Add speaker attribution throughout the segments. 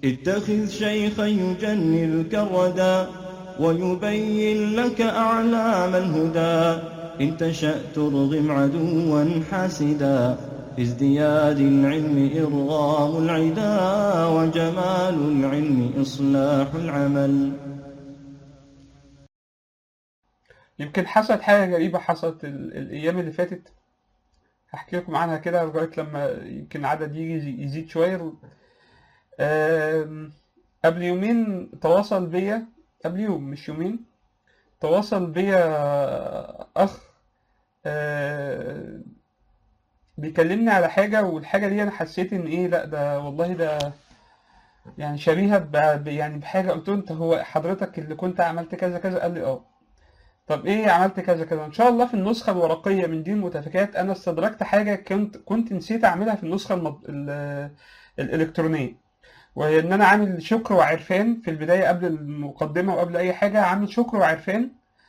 Speaker 1: اتخذ شيخا يجنلك الردى ويبين لك أعلام الهدى إن تشأ ترغم عدوا حاسدا في ازدياد العلم إرغام العدا وجمال العلم إصلاح العمل
Speaker 2: يمكن حصلت حاجة غريبة حصلت ال- الأيام اللي فاتت هحكي لكم عنها كده لغاية لما يمكن العدد يجي يزيد شوية آم، قبل يومين تواصل بيا قبل يوم مش يومين تواصل بيا أخ آه، بيكلمني على حاجة والحاجة دي أنا حسيت إن إيه لأ ده والله ده يعني شبيهة ب- ب- يعني بحاجة قلت له أنت هو حضرتك اللي كنت عملت كذا كذا قال لي أه طب ايه عملت كذا كذا ان شاء الله في النسخه الورقيه من دين المتفكات انا استدركت حاجه كنت كنت نسيت اعملها في النسخه المض... ال... الالكترونيه وهي ان انا عامل شكر وعرفان في البدايه قبل المقدمه وقبل اي حاجه عامل شكر وعرفان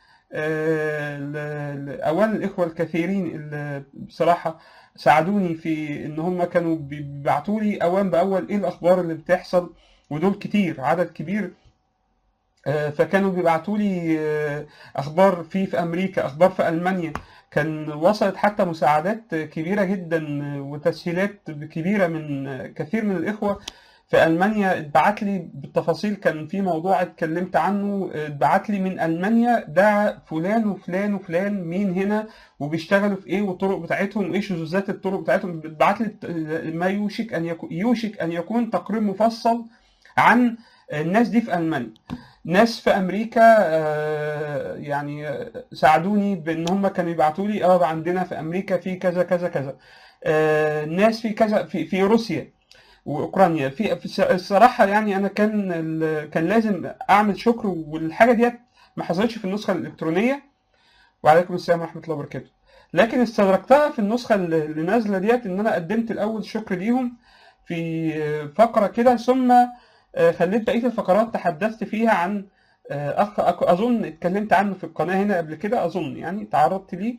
Speaker 2: آه، ل- ل- اولا الاخوه الكثيرين اللي بصراحه ساعدوني في ان هم كانوا بيبعتوا لي اوان باول ايه الاخبار اللي بتحصل ودول كتير عدد كبير آه، فكانوا بيبعتوا لي آه، اخبار في في امريكا اخبار في المانيا كان وصلت حتى مساعدات كبيره جدا وتسهيلات كبيره من كثير من الاخوه في المانيا اتبعت لي بالتفاصيل كان في موضوع اتكلمت عنه اتبعت لي من المانيا ده فلان وفلان وفلان مين هنا وبيشتغلوا في ايه والطرق بتاعتهم وايه شذوذات الطرق بتاعتهم اتبعت لي ما يوشك ان يكون يوشك ان يكون تقرير مفصل عن الناس دي في المانيا ناس في امريكا آه، يعني آه، ساعدوني بان هم كانوا يبعتوا لي اه عندنا في امريكا في كذا كذا كذا آه، ناس في كذا في في روسيا واوكرانيا في في الص- الصراحه يعني انا كان ال- كان لازم اعمل شكر والحاجه ديت ما حصلتش في النسخه الالكترونيه وعليكم السلام ورحمه الله وبركاته لكن استدركتها في النسخه اللي اللي نازله ديت ان انا قدمت الاول شكر ليهم في فقره كده ثم آه، خليت بقيه الفقرات تحدثت فيها عن آه، اخ أك- اظن اتكلمت عنه في القناه هنا قبل كده اظن يعني تعرضت ليه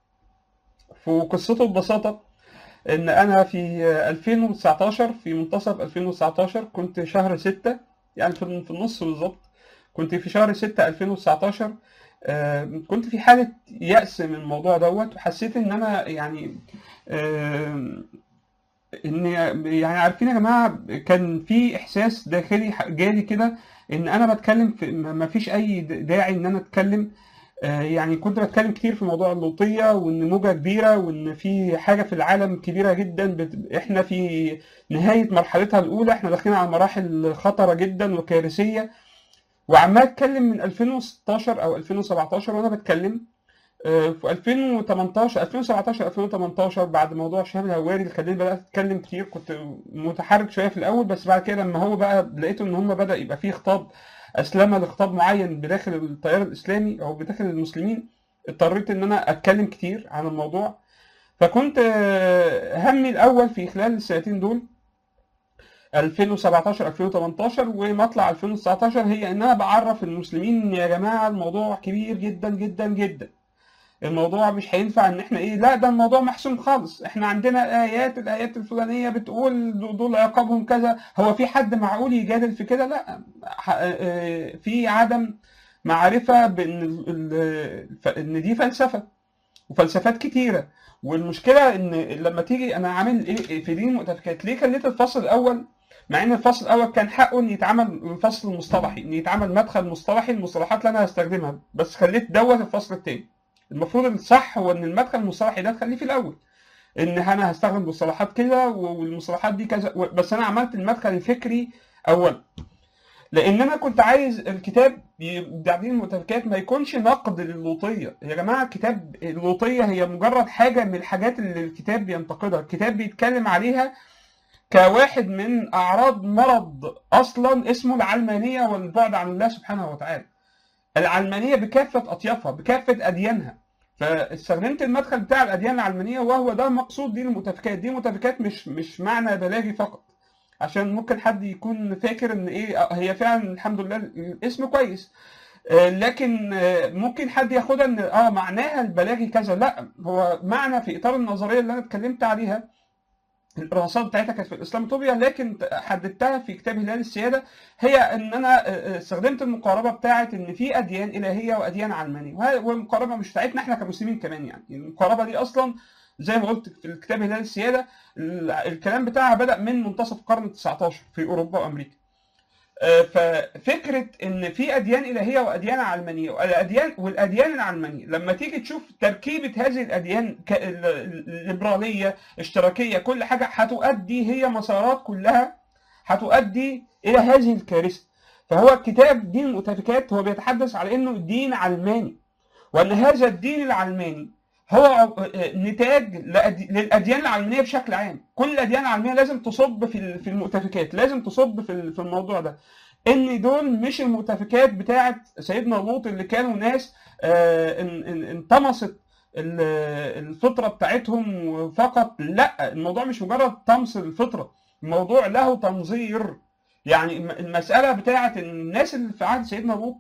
Speaker 2: وقصته ببساطه ان انا في آه، 2019 في منتصف 2019 كنت شهر 6 يعني في في النص بالظبط كنت في شهر 6 2019 آه، كنت في حالة يأس من الموضوع دوت وحسيت ان انا يعني آه، ان يعني عارفين يا جماعه كان في احساس داخلي جالي كده ان انا بتكلم في ما فيش اي داعي ان انا اتكلم آه، يعني كنت بتكلم كتير في موضوع اللوطيه وان موجه كبيره وان في حاجه في العالم كبيره جدا بت... احنا في نهايه مرحلتها الاولى احنا داخلين على مراحل خطره جدا وكارثيه وعمال اتكلم من 2016 او 2017 وانا بتكلم آه، في 2018 2017 2018 بعد موضوع شهاب الهواري اللي خلاني بدات اتكلم كتير كنت متحرك شويه في الاول بس بعد كده لما هو بقى لقيته ان هم بدا يبقى فيه خطاب اسلمه لخطاب معين بداخل التيار الاسلامي او بداخل المسلمين اضطريت ان انا اتكلم كتير عن الموضوع فكنت آه، همي الاول في خلال السنتين دول 2017 2018 ومطلع 2019 هي ان انا بعرف المسلمين ان يا جماعه الموضوع كبير جدا جدا جدا الموضوع مش هينفع ان احنا ايه لا ده الموضوع محسوم خالص احنا عندنا ايات الايات الفلانيه بتقول دول عقابهم كذا هو في حد معقول يجادل في كده لا ح- آه، في عدم معرفه بان ال- ال- ف- ان دي فلسفه وفلسفات كتيره والمشكله ان لما تيجي انا عامل ايه في دين المؤتفكات ليه خليت الفصل الاول مع ان الفصل الاول كان حقه ان يتعمل فصل مصطلحي ان يتعمل مدخل مصطلحي المصطلحات اللي انا هستخدمها بس خليت دوت الفصل الثاني المفروض الصح هو ان المدخل المصطلحي ده تخليه في الاول ان انا هستخدم مصطلحات كده والمصطلحات دي كذا بس انا عملت المدخل الفكري اول لان انا كنت عايز الكتاب تعديل المؤتفكات ما يكونش نقد للوطيه يا جماعه الكتاب اللوطيه هي مجرد حاجه من الحاجات اللي الكتاب بينتقدها الكتاب بيتكلم عليها كواحد من اعراض مرض اصلا اسمه العلمانيه والبعد عن الله سبحانه وتعالى العلمانيه بكافه اطيافها بكافه اديانها فاستخدمت المدخل بتاع الاديان العلمانيه وهو ده مقصود دين المؤتفكات دين المؤتفكات مش مش معنى بلاغي فقط عشان ممكن حد يكون فاكر ان ايه آه، هي فعلا الحمد لله الاسم كويس آه، لكن آه، ممكن حد ياخدها ان اه معناها البلاغي كذا لا هو معنى في اطار النظريه اللي انا اتكلمت عليها الرصاد بتاعتها كانت في الاسلاموطوبيا لكن حددتها في كتاب هلال السياده هي ان انا استخدمت المقاربه بتاعت ان في اديان الهيه واديان علمانيه والمقاربه مش بتاعتنا احنا كمسلمين كمان يعني المقاربه دي اصلا زي ما قلت في الكتاب هلال السياده الكلام بتاعها بدا من منتصف القرن ال 19 في اوروبا وامريكا ففكره ان في اديان الهيه واديان علمانيه والاديان والاديان العلمانيه لما تيجي تشوف تركيبه هذه الاديان الليبراليه اشتراكيه كل حاجه هتؤدي هي مسارات كلها هتؤدي الى هذه الكارثه فهو كتاب دين المؤتفكات هو بيتحدث على انه دين علماني وان هذا الدين العلماني هو نتاج للاديان العلمانيه بشكل عام كل الاديان العلمانيه لازم تصب في في المؤتفكات لازم تصب في في الموضوع ده ان دول مش المؤتفكات بتاعه سيدنا لوط اللي كانوا ناس انطمست الفطره بتاعتهم فقط لا الموضوع مش مجرد طمس الفطره الموضوع له تنظير يعني المساله بتاعه الناس اللي في عهد سيدنا لوط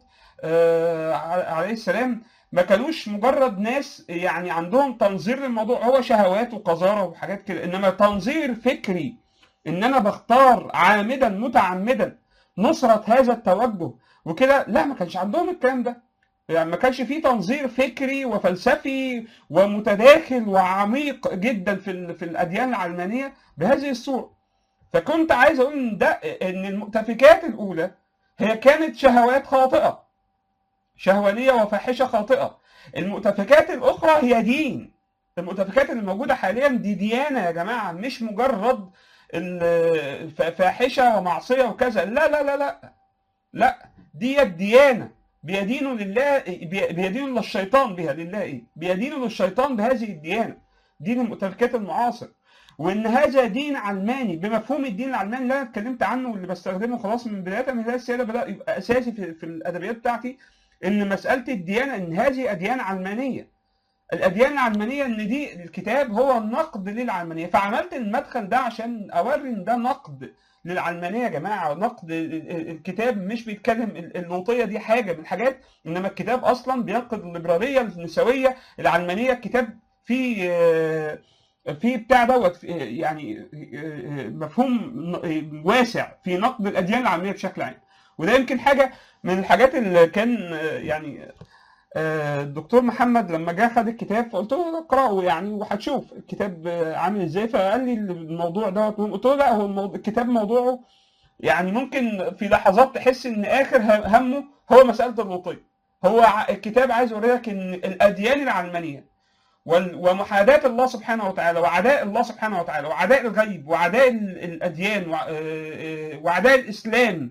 Speaker 2: عليه السلام ما كانوش مجرد ناس يعني عندهم تنظير للموضوع هو شهوات وقذاره وحاجات كده انما تنظير فكري ان انا بختار عامدا متعمدا نصرة هذا التوجه وكده لا ما كانش عندهم الكلام ده يعني ما كانش فيه تنظير فكري وفلسفي ومتداخل وعميق جدا في في الاديان العلمانيه بهذه الصوره فكنت عايز اقول ان ده ان المؤتفكات الاولى هي كانت شهوات خاطئه شهوانيه وفاحشه خاطئه المؤتفكات الاخرى هي دين المؤتفكات اللي موجوده حاليا دي ديانه يا جماعه مش مجرد فاحشه ومعصيه وكذا لا لا لا لا لا دي الديانه بيدينوا لله بيدينوا للشيطان بها لله ايه بيدينوا للشيطان بهذه الديانه دين المؤتفكات المعاصر وان هذا دين علماني بمفهوم الدين العلماني اللي انا اتكلمت عنه واللي بستخدمه خلاص من بدايه من هذه السياده بدا يبقى اساسي في, في الادبيات بتاعتي ان مساله الديانه ان هذه اديان علمانيه الاديان العلمانيه ان دي الكتاب هو النقد للعلمانيه فعملت المدخل ده عشان اوري ان ده نقد للعلمانيه يا جماعه نقد الكتاب مش بيتكلم اللوطيه دي حاجه من الحاجات انما الكتاب اصلا بينقد الليبراليه النسويه العلمانيه الكتاب فيه في بتاع دوت يعني مفهوم واسع في نقد الاديان العلمانيه بشكل عام وده يمكن حاجه من الحاجات اللي كان يعني الدكتور محمد لما جه خد الكتاب فقلت له اقراه يعني وهتشوف الكتاب عامل ازاي فقال لي الموضوع دوت قلت له لا هو الموضوع الكتاب موضوعه يعني ممكن في لحظات تحس ان اخر همه هو مساله اللوطيه هو الكتاب عايز يوريك ان الاديان العلمانيه ومحاداة الله سبحانه وتعالى وعداء الله سبحانه وتعالى وعداء الغيب وعداء الأديان وعداء الإسلام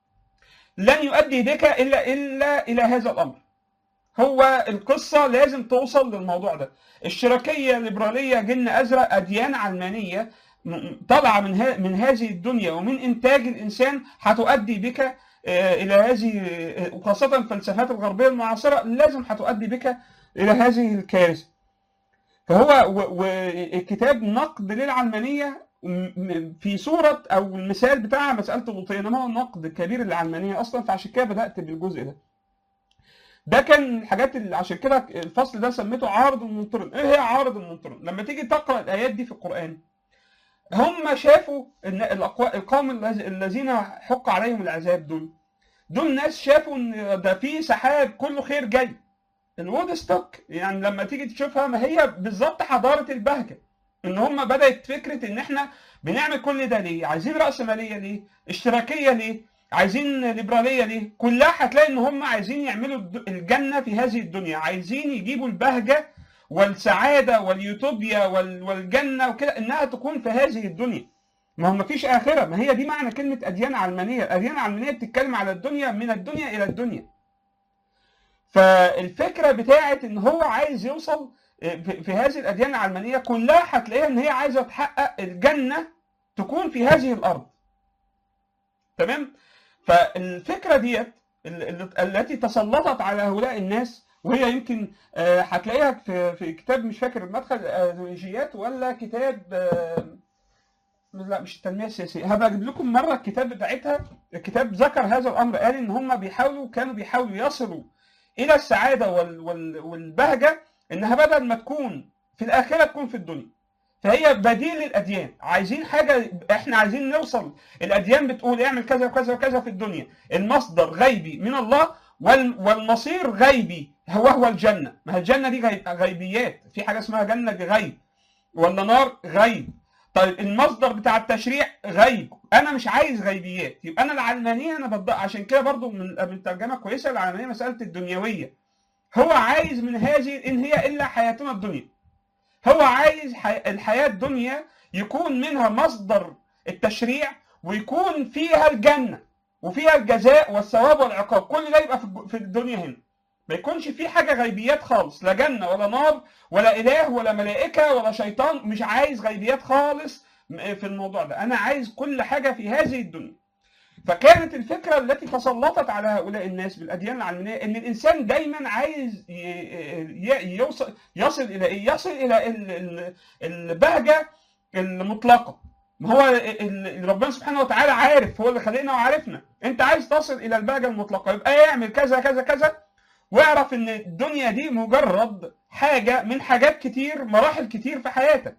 Speaker 2: لن يؤدي بك إلا إلا إلى هذا الأمر هو القصة لازم توصل للموضوع ده الشركية الليبرالية جن أزرق أديان علمانية طالعة من, من هذه الدنيا ومن إنتاج الإنسان هتؤدي بك إلى هذه وخاصة الفلسفات الغربية المعاصرة لازم هتؤدي بك إلى هذه الكارثة فهو والكتاب نقد للعلمانية في صورة أو المثال بتاعها مسألة اللوطية إنما هو نقد كبير للعلمانية أصلا فعشان كده بدأت بالجزء ده ده كان الحاجات اللي عشان كده الفصل ده سميته عارض المنطرد ايه هي عارض المنطرد لما تيجي تقرا الايات دي في القران هم شافوا ان القوم الذين حق عليهم العذاب دول دول ناس شافوا ان ده في سحاب كله خير جاي الوود ستوك يعني لما تيجي تشوفها ما هي بالظبط حضاره البهجه ان هم بدات فكره ان احنا بنعمل كل ده ليه عايزين راسماليه ليه اشتراكيه ليه عايزين ليبراليه ليه؟ كلها هتلاقي ان هم عايزين يعملوا الجنه في هذه الدنيا، عايزين يجيبوا البهجه والسعاده واليوتوبيا والجنه وكده انها تكون في هذه الدنيا. ما هو مفيش اخره، ما هي دي معنى كلمه اديان علمانيه، الاديان العلمانيه بتتكلم على الدنيا من الدنيا الى الدنيا. فالفكره بتاعت ان هو عايز يوصل في هذه الاديان العلمانيه كلها هتلاقيها ان هي عايزه تحقق الجنه تكون في هذه الارض. تمام؟ فالفكره ديت التي تسلطت على هؤلاء الناس وهي يمكن هتلاقيها في في كتاب مش فاكر المدخل الايديولوجيات ولا كتاب لا مش التنميه السياسيه هبقى اجيب لكم مره الكتاب بتاعتها الكتاب ذكر هذا الامر قال ان هم بيحاولوا كانوا بيحاولوا يصلوا الى السعاده وال وال والبهجه انها بدل ما تكون في الاخره تكون في الدنيا فهي بديل للاديان عايزين حاجه احنا عايزين نوصل الاديان بتقول اعمل كذا وكذا وكذا في الدنيا المصدر غيبي من الله وال- والمصير غيبي هو هو الجنه ما هي الجنه دي غيب غيبيات في حاجه اسمها جنه دي غيب ولا نار غيب طيب المصدر بتاع التشريع غيب انا مش عايز غيبيات يبقى انا العلمانيه انا بض... عشان كده برضو من من ترجمه كويسه العلمانيه مساله الدنيويه هو عايز من هذه ان هي الا حياتنا الدنيا هو عايز حي... الحياه الدنيا يكون منها مصدر التشريع ويكون فيها الجنه وفيها الجزاء والثواب والعقاب كل ده يبقى في الج- في الدنيا هنا ما يكونش في حاجه غيبيات خالص لا جنه ولا نار ولا اله ولا ملائكه ولا شيطان مش عايز غيبيات خالص م- في الموضوع ده انا عايز كل حاجه في هذه الدنيا فكانت الفكره التي تسلطت على هؤلاء الناس بالاديان العلمانيه ان الانسان دايما عايز ي- ي- يوصل يصل الى ايه؟ يصل الى ال- ال- البهجه المطلقه ما هو ال- ال- ربنا سبحانه وتعالى عارف هو اللي خلقنا وعارفنا انت عايز تصل الى البهجه المطلقه يبقى اعمل كذا كذا كذا واعرف ان الدنيا دي مجرد حاجه من حاجات كتير مراحل كتير في حياتك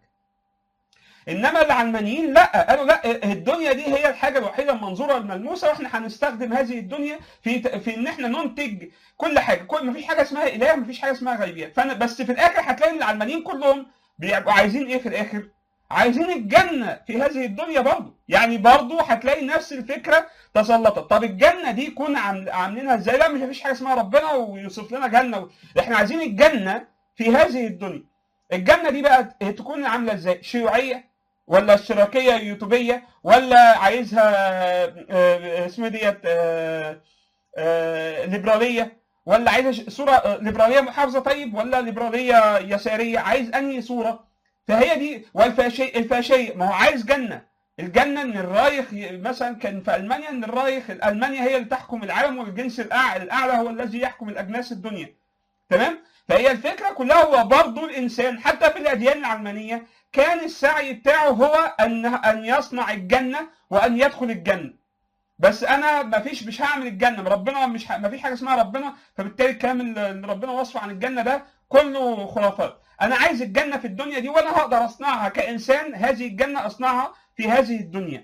Speaker 2: انما العلمانيين لا قالوا لا الدنيا دي هي الحاجه الوحيده المنظوره الملموسه واحنا هنستخدم هذه الدنيا في في ان احنا ننتج كل حاجه كل مفيش حاجه اسمها اله مفيش حاجه اسمها غيبيات فانا بس في الاخر هتلاقي ان العلمانيين كلهم بيبقوا عايزين ايه في الاخر عايزين الجنه في هذه الدنيا برضه يعني برضه هتلاقي نفس الفكره تسلطت طب الجنه دي يكون عامل- عاملينها ازاي لا مش مفيش حاجه اسمها ربنا ويوصف لنا جنه احنا عايزين الجنه في هذه الدنيا الجنه دي بقى تكون عامله ازاي شيوعيه ولا اشتراكيه يوتيوبيه ولا عايزها آه، اسمها ديت آه، آه، ليبراليه ولا عايزها ش- صوره آه، ليبراليه محافظه طيب ولا ليبراليه يساريه عايز انهي صوره فهي دي والفاشيه الفاشيه ما هو عايز جنه الجنه ان الرايخ ي- مثلا كان في المانيا ان الرايخ المانيا هي اللي تحكم العالم والجنس الاعلى الاعلى هو الذي يحكم الاجناس الدنيا تمام فهي الفكره كلها هو برضه الانسان حتى في الاديان العلمانيه كان السعي بتاعه هو ان ان يصنع الجنه وان يدخل الجنه بس انا ما فيش مش هعمل الجنه ربنا مش ه... ما فيش حاجه اسمها ربنا فبالتالي الكلام اللي ربنا وصفه عن الجنه ده كله خرافات انا عايز الجنه في الدنيا دي وانا هقدر اصنعها كانسان هذه الجنه اصنعها في هذه الدنيا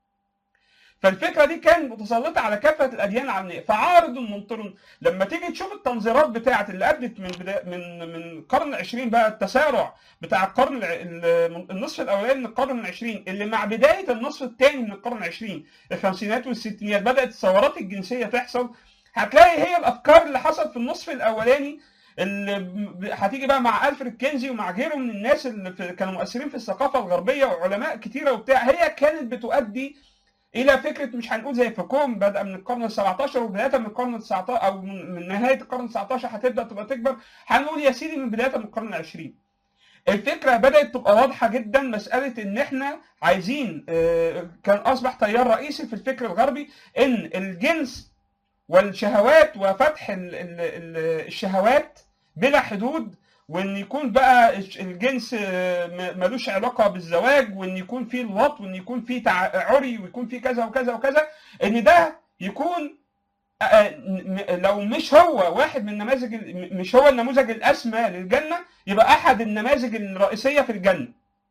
Speaker 2: فالفكره دي كانت متسلطه على كافه الاديان العلمانيه فعارض ممطر لما تيجي تشوف التنظيرات بتاعه اللي ادت من بدا من من القرن العشرين بقى التسارع بتاع القرن الع- ال- النصف الاولاني من القرن العشرين اللي مع بدايه النصف الثاني من القرن العشرين الخمسينات والستينات بدات الثورات الجنسيه تحصل هتلاقي هي الافكار اللي حصلت في النصف الاولاني اللي ب- هتيجي بقى مع الفريد كينزي ومع غيره من الناس اللي في كانوا مؤثرين في الثقافه الغربيه وعلماء كتيره وبتاع هي كانت بتؤدي الى فكره مش هنقول زي فوكوم بدا من القرن ال 17 وبدايه من القرن ال 19 او من من نهايه القرن ال 19 هتبدا تبقى تكبر هنقول يا سيدي من بدايه من القرن ال 20 الفكره بدات تبقى واضحه جدا مساله ان احنا عايزين آه، كان اصبح تيار رئيسي في الفكر الغربي ان الجنس والشهوات وفتح ال- ال- ال- الشهوات بلا حدود وان يكون بقى الش- الجنس آه، م- ملوش علاقه بالزواج وان يكون فيه الوط وان يكون فيه تع- عري ويكون فيه كذا وكذا وكذا ان ده يكون آه، آه، م- لو مش هو واحد من نماذج ال- م- مش هو النموذج الاسمى للجنه يبقى احد النماذج الرئيسيه في الجنه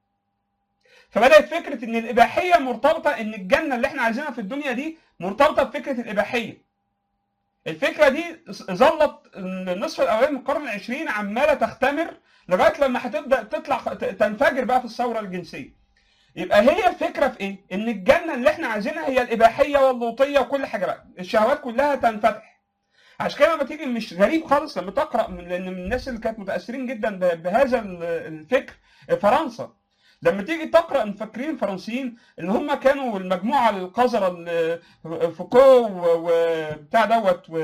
Speaker 2: فبدات فكره ان الاباحيه مرتبطه ان الجنه اللي احنا عايزينها في الدنيا دي مرتبطه بفكره الاباحيه الفكره دي ظلت النصف الاولاني من القرن العشرين عماله تختمر لغايه لما هتبدا تطلع تنفجر بقى في الثوره الجنسيه يبقى هي الفكره في ايه؟ ان الجنه اللي احنا عايزينها هي الاباحيه واللوطيه وكل حاجه بقى، الشهوات كلها تنفتح. عشان كده لما تيجي مش غريب خالص لما تقرا من لان من الناس اللي كانت متاثرين جدا ب- بهذا ال- الفكر فرنسا لما تيجي تقرا المفكرين الفرنسيين اللي هم كانوا المجموعه القذره اللي- فوكو و- وبتاع دوت و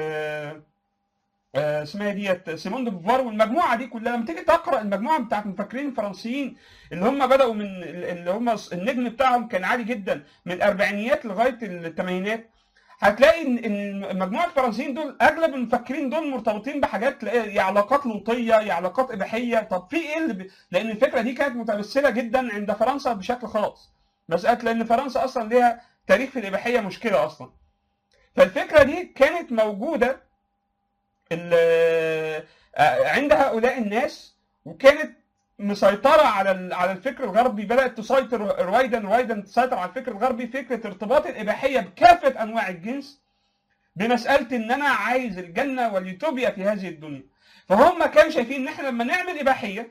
Speaker 2: آه، اسمها ديت سيمون دي بوفوار والمجموعه دي كلها لما تيجي تقرا المجموعه بتاعت المفكرين الفرنسيين اللي هم بداوا من اللي هم النجم بتاعهم كان عالي جدا من الاربعينيات لغايه الثمانينات هتلاقي ان إن مجموعه الفرنسيين دول اغلب المفكرين دول مرتبطين بحاجات تلاقي يا علاقات لوطيه يا علاقات اباحيه طب في ايه اللي ب... لان الفكره دي كانت متمثله جدا عند فرنسا بشكل خاص مساله لان فرنسا اصلا ليها تاريخ في الاباحيه مشكله اصلا فالفكره دي كانت موجوده ال- آه، عند هؤلاء الناس وكانت مسيطره على ال- على الفكر الغربي بدات تسيطر رويدا رويدا تسيطر على الفكر الغربي فكره ارتباط الاباحيه بكافه انواع الجنس بمساله ان انا عايز الجنه واليوتوبيا في هذه الدنيا فهم كانوا شايفين ان احنا لما نعمل اباحيه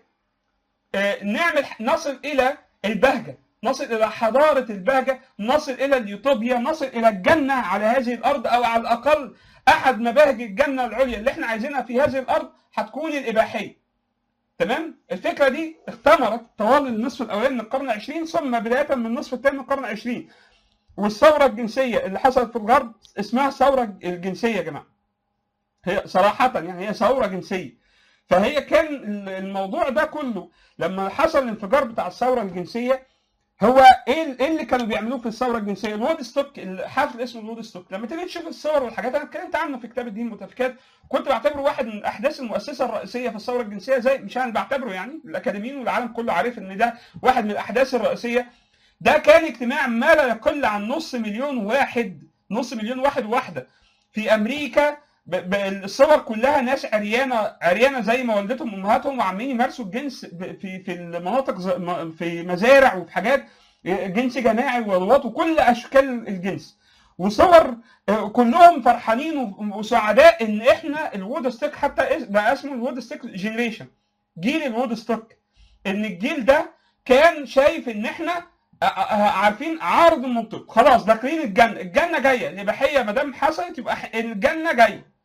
Speaker 2: آه، نعمل نصل الى البهجه نصل الى حضاره البهجه نصل الى اليوتوبيا نصل الى الجنه على هذه الارض او على الاقل احد مباهج الجنه العليا اللي احنا عايزينها في هذه الارض هتكون الاباحيه تمام الفكره دي اختمرت طوال النصف الاولاني من القرن العشرين ثم بدايه من النصف الثاني من القرن العشرين والثوره الجنسيه اللي حصلت في الغرب اسمها الثوره الجنسيه يا جماعه هي صراحه يعني هي ثوره جنسيه فهي كان الموضوع ده كله لما حصل الانفجار بتاع الثوره الجنسيه هو ايه ايه اللي كانوا بيعملوه في الثوره الجنسيه؟ الوود ستوك الحفل اسمه الوود ستوك، لما تيجي تشوف الصور والحاجات انا اتكلمت عنه في كتاب الدين المتفكات، كنت بعتبره واحد من الاحداث المؤسسه الرئيسيه في الثوره الجنسيه زي مش انا اللي بعتبره يعني الاكاديميين والعالم كله عارف ان ده واحد من الاحداث الرئيسيه. ده كان اجتماع ما لا يقل عن نص مليون واحد نص مليون واحد وواحده في امريكا ب- ب- الصور كلها ناس عريانه عريانه زي ما والدتهم وامهاتهم وعمالين يمارسوا الجنس ب- في في المناطق ز- م- في مزارع وفي حاجات جنس جماعي ورواط وكل اشكال الجنس وصور آه، كلهم فرحانين و- وسعداء ان احنا الوود ستيك حتى اس- بقى اسمه الوود ستيك جينيريشن جيل الوود ستيك ان الجيل ده كان شايف ان احنا ع- ع- عارفين عارض المنطق خلاص داخلين الجنه الجنه جايه الاباحيه ما دام حصلت يبقى ح- الجنه جايه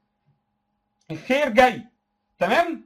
Speaker 2: الخير جاي تمام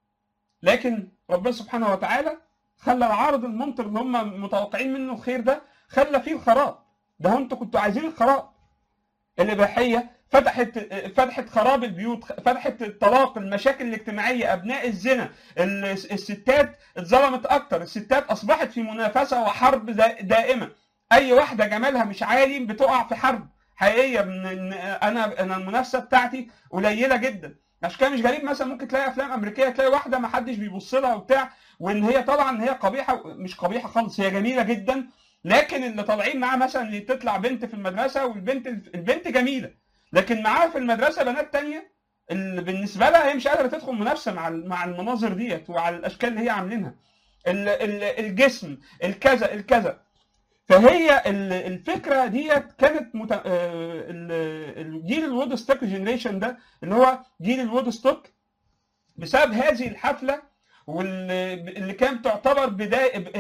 Speaker 2: لكن ربنا سبحانه وتعالى خلى العارض المنطق اللي هم متوقعين منه الخير ده خلى فيه الخراب ده انتوا كنتوا عايزين الخراب الاباحيه فتحت فتحت خراب البيوت فتحت الطلاق المشاكل الاجتماعيه ابناء الزنا ال- الستات اتظلمت اكتر الستات اصبحت في منافسه وحرب دا- دائمه اي واحده جمالها مش عالي بتقع في حرب حقيقيه من إن انا انا المنافسه بتاعتي قليله جدا عشان كده مش غريب مثلا ممكن تلاقي افلام امريكيه تلاقي واحده ما حدش بيبص لها وبتاع وان هي طبعا هي قبيحه مش قبيحه خالص هي جميله جدا لكن اللي طالعين معاه مثلا اللي تطلع بنت في المدرسه والبنت البنت جميله لكن معاها في المدرسه بنات تانية اللي بالنسبه لها هي مش قادره تدخل منافسه مع ال- مع المناظر ديت وعلى الاشكال اللي هي عاملينها ال- ال- الجسم الكذا الكذا فهي ال- الفكره ديت كانت مت... آه، ال- الجيل الوود ستوك جنريشن ده اللي هو جيل الوود ستوك بسبب هذه الحفله واللي اللي كانت تعتبر بدايه ب-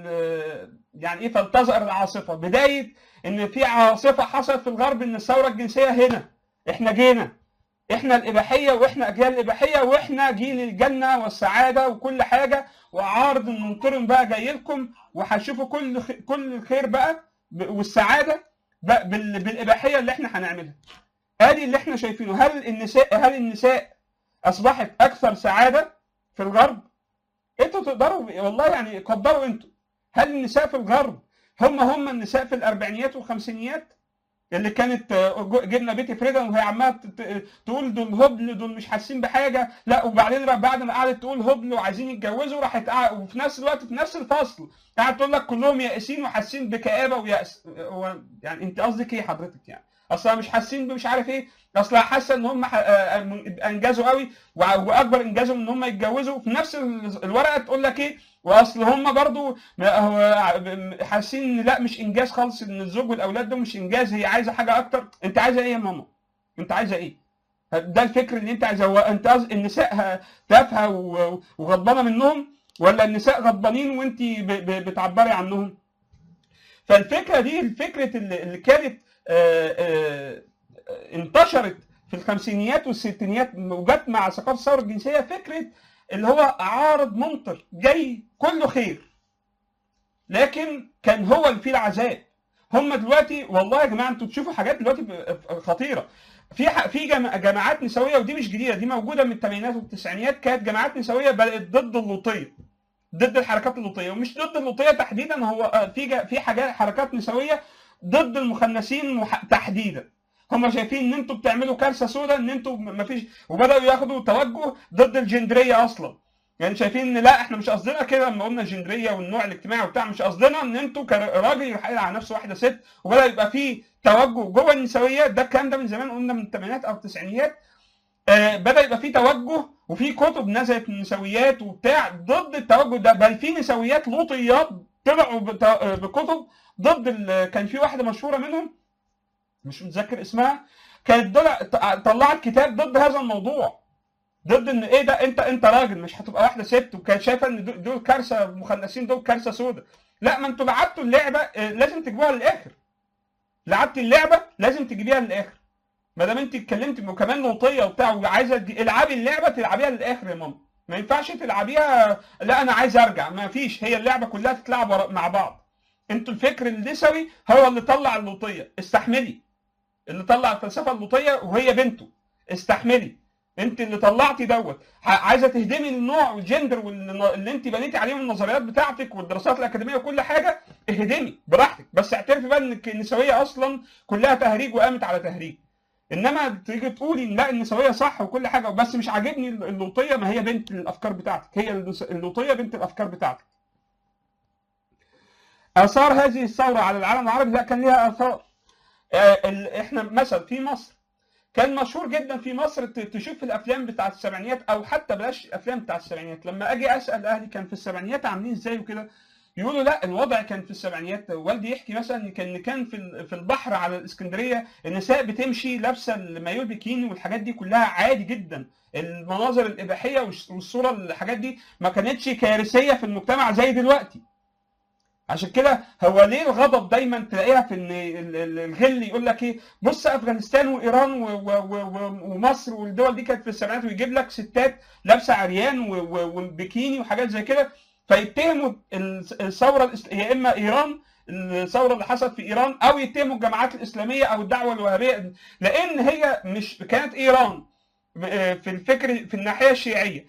Speaker 2: ال- يعني ايه فلتظهر العاصفه بدايه ان في عاصفه حصلت في الغرب ان الثوره الجنسيه هنا احنا جينا احنا الاباحيه واحنا اجيال الاباحيه واحنا جيل الجنه والسعاده وكل حاجه وعارض المنطرم بقى جاي لكم وهتشوفوا كل خ- كل الخير بقى ب- والسعاده بقى بال- بالاباحيه اللي احنا هنعملها ادي اللي احنا شايفينه هل النساء هل النساء اصبحت اكثر سعاده في الغرب انتوا تقدروا والله يعني قدروا انتوا هل النساء في الغرب هم هم النساء في الاربعينيات والخمسينيات اللي كانت آه، جو- جبنا بيتي فريدا وهي عماله ت- ت- تقول دول هبل دول مش حاسين بحاجه لا وبعدين بقى بعد ما قعدت تقول هبل وعايزين يتجوزوا راحت قاع- وفي نفس الوقت في نفس الفصل قاعده تقول لك كلهم يائسين وحاسين بكآبه ويأس هو يعني انت قصدك ايه حضرتك يعني اصلا مش حاسين بمش عارف ايه اصلا حاسه ان هم ح- آه، آه، انجزوا قوي وع- واكبر انجازهم ان هم يتجوزوا في نفس ال- الورقه تقول لك ايه واصل هم برضو ما هو حاسين ان لا مش انجاز خالص ان الزوج والاولاد دول مش انجاز هي عايزه حاجه اكتر انت عايزه ايه يا ماما انت عايزه ايه ده الفكر اللي انت عايزه هو انت قصد- النساء ه- تافهه و- وغضبانه منهم ولا النساء غضبانين وانت ب- ب- بتعبري عنهم فالفكره دي الفكره اللي اللي كانت آه، آه، انتشرت في الخمسينيات والستينيات وجت مع ثقافه الثوره الجنسيه فكره اللي هو عارض ممطر جاي كله خير لكن كان هو اللي فيه العذاب هم دلوقتي والله يا جماعه انتوا تشوفوا حاجات دلوقتي ب- خطيره في ح- في جما- جماعات نسويه ودي مش جديده دي موجوده من الثمانينات والتسعينيات كانت جماعات نسويه بدات ضد اللوطيه ضد الحركات اللوطيه ومش ضد اللوطيه تحديدا هو آه، في جا- في حاجات حركات نسويه ضد المخنثين مح- تحديدا هم شايفين ان انتوا بتعملوا كارثه سوداء ان انتوا م- مفيش وبداوا ياخدوا توجه ضد الجندريه اصلا يعني شايفين ان لا احنا مش قصدنا كده لما قلنا الجندريه والنوع الاجتماعي وبتاع مش قصدنا ان انتوا كراجل يحقق على نفسه واحده ست وبدا يبقى في توجه جوه النسويه ده الكلام ده من زمان قلنا من الثمانينات او التسعينيات آه، بدا يبقى في توجه وفي كتب نزلت نسويات وبتاع ضد التوجه ده بل في نسويات لوطيات طلعوا بت- آه، بكتب ضد ال- كان في واحده مشهوره منهم مش متذكر اسمها كانت طلع- طلعت كتاب ضد هذا الموضوع ضد ان ايه ده انت انت راجل مش هتبقى واحده ست وكانت شايفه ان دول- دول كارثه المخنثين دول كارثه سوداء لا ما انتوا لعبتوا اللعبه آه، لازم تجيبوها للاخر لعبت اللعبه لازم تجيبيها للاخر ما دام انت اتكلمت وكمان لوطيه وبتاع وعايزه تجي- العبي اللعبه تلعبيها للاخر يا ماما ما ينفعش تلعبيها لا انا عايز ارجع ما فيش هي اللعبه كلها تتلعب ورا- مع بعض انتوا الفكر النسوي هو اللي طلع اللوطيه استحملي اللي طلع الفلسفه اللوطيه وهي بنته استحملي انت اللي طلعتي دوت ع- عايزه تهدمي النوع والجندر واللي اللي انت بنيتي عليهم النظريات بتاعتك والدراسات الاكاديميه وكل حاجه اهدمي براحتك بس اعترفي بقى انك النسويه اصلا كلها تهريج وقامت على تهريج انما تيجي تقولي لا النسويه صح وكل حاجه بس مش عاجبني اللوطيه ما هي بنت الافكار بتاعتك هي اللوطيه بنت الافكار بتاعتك اثار هذه الثوره على العالم العربي لا كان ليها اثار آه، ال- احنا مثلا في مصر كان مشهور جدا في مصر ت- تشوف الافلام بتاعت السبعينيات او حتى بلاش الافلام بتاعت السبعينيات لما اجي اسال اهلي كان في السبعينيات عاملين ازاي وكده يقولوا لا الوضع كان في السبعينيات والدي يحكي مثلا ان كان إن كان في ال- في البحر على الاسكندريه النساء بتمشي لابسه المايو البيكيني والحاجات دي كلها عادي جدا المناظر الاباحيه والش- والصوره الحاجات دي ما كانتش كارثيه في المجتمع زي دلوقتي عشان كده هو ليه الغضب دايما تلاقيها في ان ال- ال- الغل يقول لك ايه بص افغانستان وايران و- و- و- و- ومصر والدول دي كانت في السبعينات ويجيب لك ستات لابسه عريان و- و- وبيكيني وحاجات زي كده فيتهموا ال- الثوره الإس- يا اما ايران الثوره اللي حصلت في ايران او يتهموا الجماعات الاسلاميه او الدعوه الوهابيه لان هي مش كانت ايران في الفكر في الناحيه الشيعيه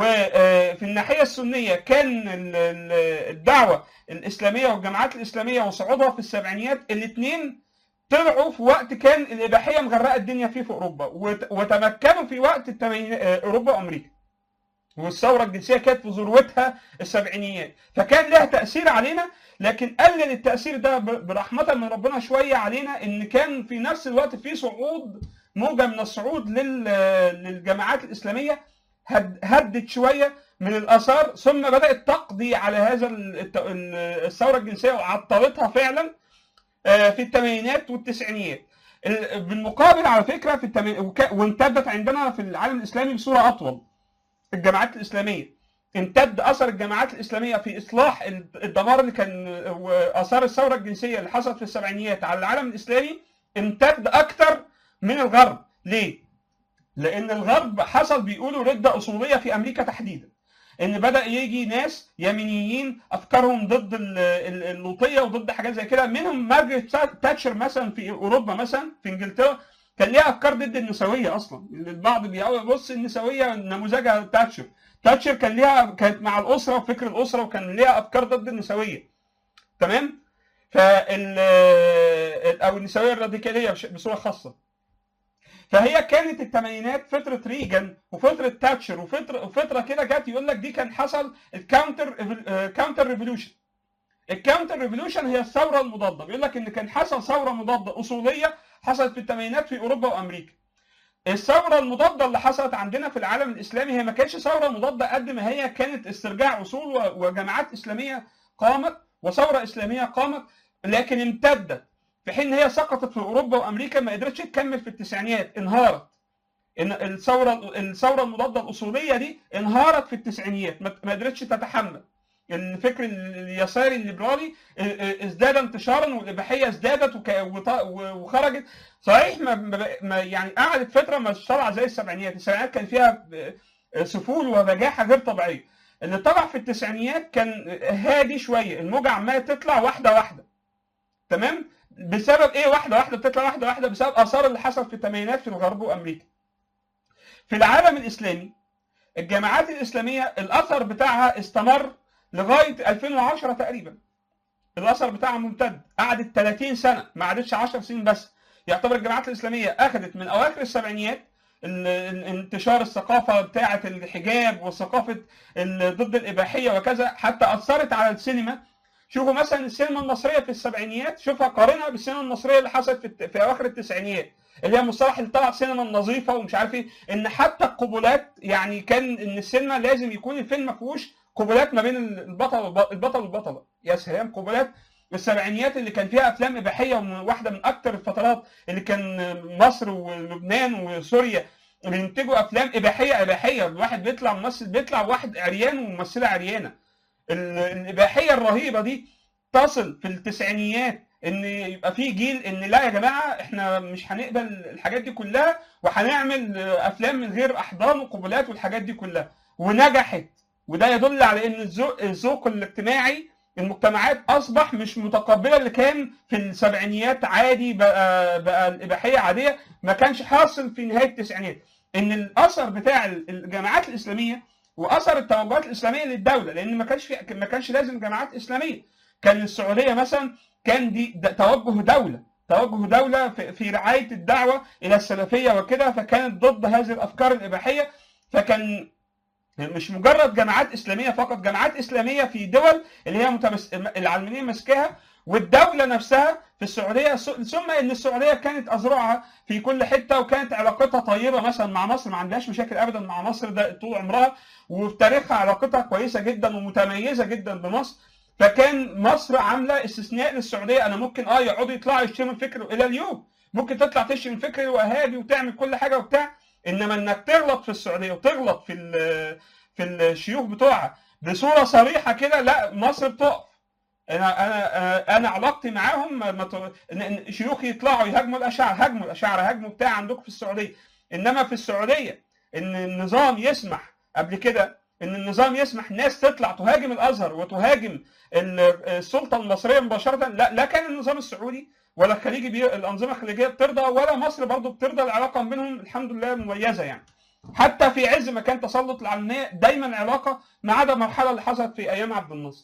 Speaker 2: وفي الناحيه السنيه كان ال- ال- الدعوه الاسلاميه والجماعات الاسلاميه وصعودها في السبعينيات الاثنين طلعوا في وقت كان الاباحيه مغرقه الدنيا فيه في اوروبا وت- وتمكنوا في وقت التمانين- اوروبا وامريكا والثوره الجنسيه كانت في ذروتها السبعينيات فكان لها تاثير علينا لكن قلل التاثير ده ب- برحمه من ربنا شويه علينا ان كان في نفس الوقت في صعود موجه من الصعود لل- للجماعات الاسلاميه هد- هدت شويه من الاثار ثم بدات تقضي على هذا ال- الت- ال- الثوره الجنسيه وعطلتها فعلا آه، في الثمانينات والتسعينيات ال- بالمقابل على فكره في التمانينات وك- وامتدت عندنا في العالم الاسلامي بصوره اطول الجماعات الاسلاميه امتد اثر الجماعات الاسلاميه في اصلاح الدمار اللي كان واثار الثوره الجنسيه اللي حصلت في السبعينيات على العالم الاسلامي امتد اكتر من الغرب ليه؟ لان الغرب حصل بيقولوا رده اصوليه في امريكا تحديدا ان بدا يجي ناس يمينيين افكارهم ضد ال- ال- اللوطيه وضد حاجات زي كده منهم مارجريت تاتشر مثلا في اوروبا مثلا في انجلترا كان ليها افكار ضد النسويه اصلا البعض بيقول بص النسويه نموذجها تاتشر تاتشر كان ليها كانت مع الاسره وفكر الاسره وكان ليها افكار ضد النسويه تمام فال او النسويه الراديكاليه بش- بصوره خاصه فهي كانت الثمانينات فتره ريجن وفتره تاتشر وفتره وفتره كده جت يقول لك دي كان حصل الكاونتر كاونتر ريفولوشن الكاونتر ريفولوشن هي الثوره المضاده بيقول لك ان كان حصل ثوره مضاده اصوليه حصلت في الثمانينات في اوروبا وامريكا الثوره المضاده اللي حصلت عندنا في العالم الاسلامي هي ما كانتش ثوره مضاده قد ما هي كانت استرجاع اصول و- وجماعات اسلاميه قامت وثوره اسلاميه قامت لكن امتدت في حين هي سقطت في اوروبا وامريكا ما قدرتش تكمل في التسعينيات انهارت ان الثوره الثوره المضاده الاصوليه دي انهارت في التسعينيات ما ما قدرتش تتحمل الفكر اليساري الليبرالي ازداد انتشارا والاباحيه ازدادت وك- وط- وخرجت صحيح ما ما- ما يعني قعدت فتره مش طالعه زي السبعينيات السبعينيات كان فيها سفول وبجاحه غير طبيعيه اللي طلع في التسعينيات كان هادي شويه الموجه عماله تطلع واحده واحده تمام بسبب ايه واحده واحده بتطلع واحده واحده بسبب اثار اللي حصل في الثمانينات في الغرب وامريكا في العالم الاسلامي الجماعات الاسلاميه الاثر بتاعها استمر لغايه 2010 تقريبا الاثر بتاعها ممتد قعدت 30 سنه ما عادتش 10 سنين بس يعتبر الجماعات الاسلاميه اخذت من اواخر السبعينيات ال- ال- انتشار الثقافه بتاعه الحجاب وثقافه ال- ضد الاباحيه وكذا حتى اثرت على السينما شوفوا مثلا السينما المصريه في السبعينيات شوفها قارنها بالسينما المصريه اللي حصلت في, الت- في اواخر التسعينيات اللي هي المصطلح اللي طلع سينما النظيفه ومش عارف ايه ان حتى القبولات يعني كان ان السينما لازم يكون الفيلم ما فيهوش قبولات ما بين البطل والب- البطل والبطله يا سلام قبولات السبعينيات اللي كان فيها افلام اباحيه واحده من اكتر الفترات اللي كان مصر ولبنان وسوريا بينتجوا افلام اباحيه اباحيه الواحد بيطلع ممثل بيطلع واحد عريان وممثله عريانه ال- الاباحيه الرهيبه دي تصل في التسعينيات ان يبقى في جيل ان لا يا جماعه احنا مش هنقبل الحاجات دي كلها وهنعمل افلام من غير احضان وقبلات والحاجات دي كلها ونجحت وده يدل على ان الذوق الذوق الاجتماعي المجتمعات اصبح مش متقبله اللي كان في السبعينيات عادي بقى بقى الاباحيه عاديه ما كانش حاصل في نهايه التسعينات ان الاثر بتاع الجامعات الاسلاميه واثر التوجهات الاسلاميه للدوله لان ما كانش في ما كانش لازم جامعات اسلاميه كان السعوديه مثلا كان دي د- توجه دوله توجه دوله في, في رعايه الدعوه الى السلفيه وكده فكانت ضد هذه الافكار الاباحيه فكان مش مجرد جامعات اسلاميه فقط جامعات اسلاميه في دول اللي هي متمس... العلمانيه ماسكاها والدوله نفسها في السعوديه ثم ان السعوديه كانت اذرعها في كل حته وكانت علاقتها طيبه مثلا مع مصر ما عندهاش مشاكل ابدا مع مصر ده طول عمرها وفي تاريخها علاقتها كويسه جدا ومتميزه جدا بمصر فكان مصر عامله استثناء للسعوديه انا ممكن اه يقعدوا يطلعوا يشتموا الفكر الى اليوم ممكن تطلع تشتم الفكر الوهابي وتعمل كل حاجه وبتاع انما انك تغلط في السعوديه وتغلط في ال- في الشيوخ بتوعها بصوره صريحه كده لا مصر بتقف انا انا انا علاقتي معاهم ما- ما ت- إن- إن شيوخ يطلعوا يهاجموا الاشاعره هاجموا الاشاعره هاجموا بتاع عندكم في السعوديه انما في السعوديه ان النظام يسمح قبل كده ان النظام يسمح ناس تطلع تهاجم الازهر وتهاجم ال- السلطه المصريه مباشره لا لا كان النظام السعودي ولا الخليجي بي... الانظمه الخليجيه بترضى ولا مصر برضه بترضى العلاقه بينهم الحمد لله مميزه يعني حتى في عز ما كان تسلط العلمانيه دايما علاقه ما عدا المرحله اللي حصلت في ايام عبد الناصر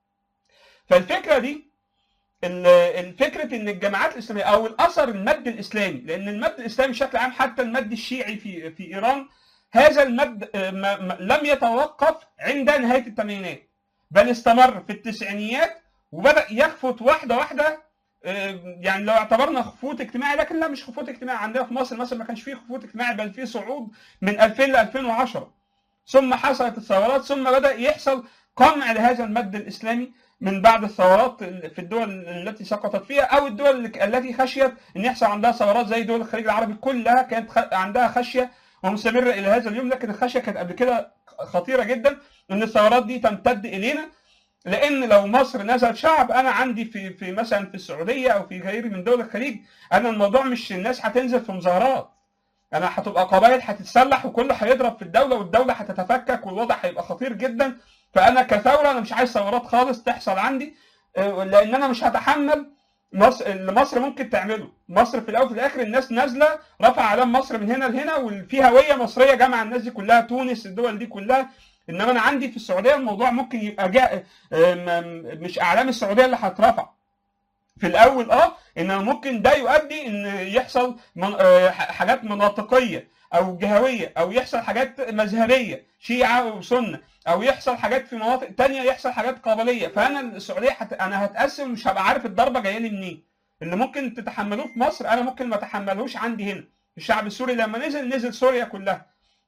Speaker 2: فالفكره دي ال- الفكره ان الجماعات الاسلاميه او الاثر المد الاسلامي لان المد الاسلامي بشكل عام حتى المد الشيعي في في ايران هذا المد آه، ما ما لم يتوقف عند نهايه الثمانينات بل استمر في التسعينيات وبدا يخفت واحده واحده آه، يعني لو اعتبرنا خفوت اجتماعي لكن لا مش خفوت اجتماعي عندنا في مصر مثلا ما كانش فيه خفوت اجتماعي بل فيه صعود من 2000 ل 2010 ثم حصلت الثورات ثم بدا يحصل قمع لهذا المد الاسلامي من بعد الثورات في الدول التي سقطت فيها او الدول التي خشيت ان يحصل عندها ثورات زي دول الخليج العربي كلها كانت خ- عندها خشيه ومستمره الى هذا اليوم لكن الخشيه كانت قبل كده خطيره جدا ان الثورات دي تمتد الينا لان لو مصر نزل شعب انا عندي في في مثلا في السعوديه او في غيره من دول الخليج انا الموضوع مش الناس هتنزل في مظاهرات انا هتبقى قبائل هتتسلح وكله هيضرب في الدوله والدوله هتتفكك والوضع هيبقى خطير جدا فانا كثوره انا مش عايز ثورات خالص تحصل عندي آه، لان انا مش هتحمل مصر اللي مصر ممكن تعمله مصر في الاول وفي الاخر الناس نازله رفع علم مصر من هنا لهنا وفي هويه مصريه جمع الناس دي كلها تونس الدول دي كلها انما انا عندي في السعوديه الموضوع ممكن يبقى جاء آه، م- مش اعلام السعوديه اللي هترفع في الاول اه انما ممكن ده يؤدي ان يحصل من آه، ح- حاجات مناطقيه او جهويه او يحصل حاجات مذهبيه شيعه وسنه او يحصل حاجات في مناطق تانية يحصل حاجات قبليه فانا السعوديه حت... انا هتقسم مش هبقى عارف الضربه جايه لي منين اللي ممكن تتحملوه في مصر انا ممكن ما اتحملهوش عندي هنا الشعب السوري لما نزل نزل سوريا كلها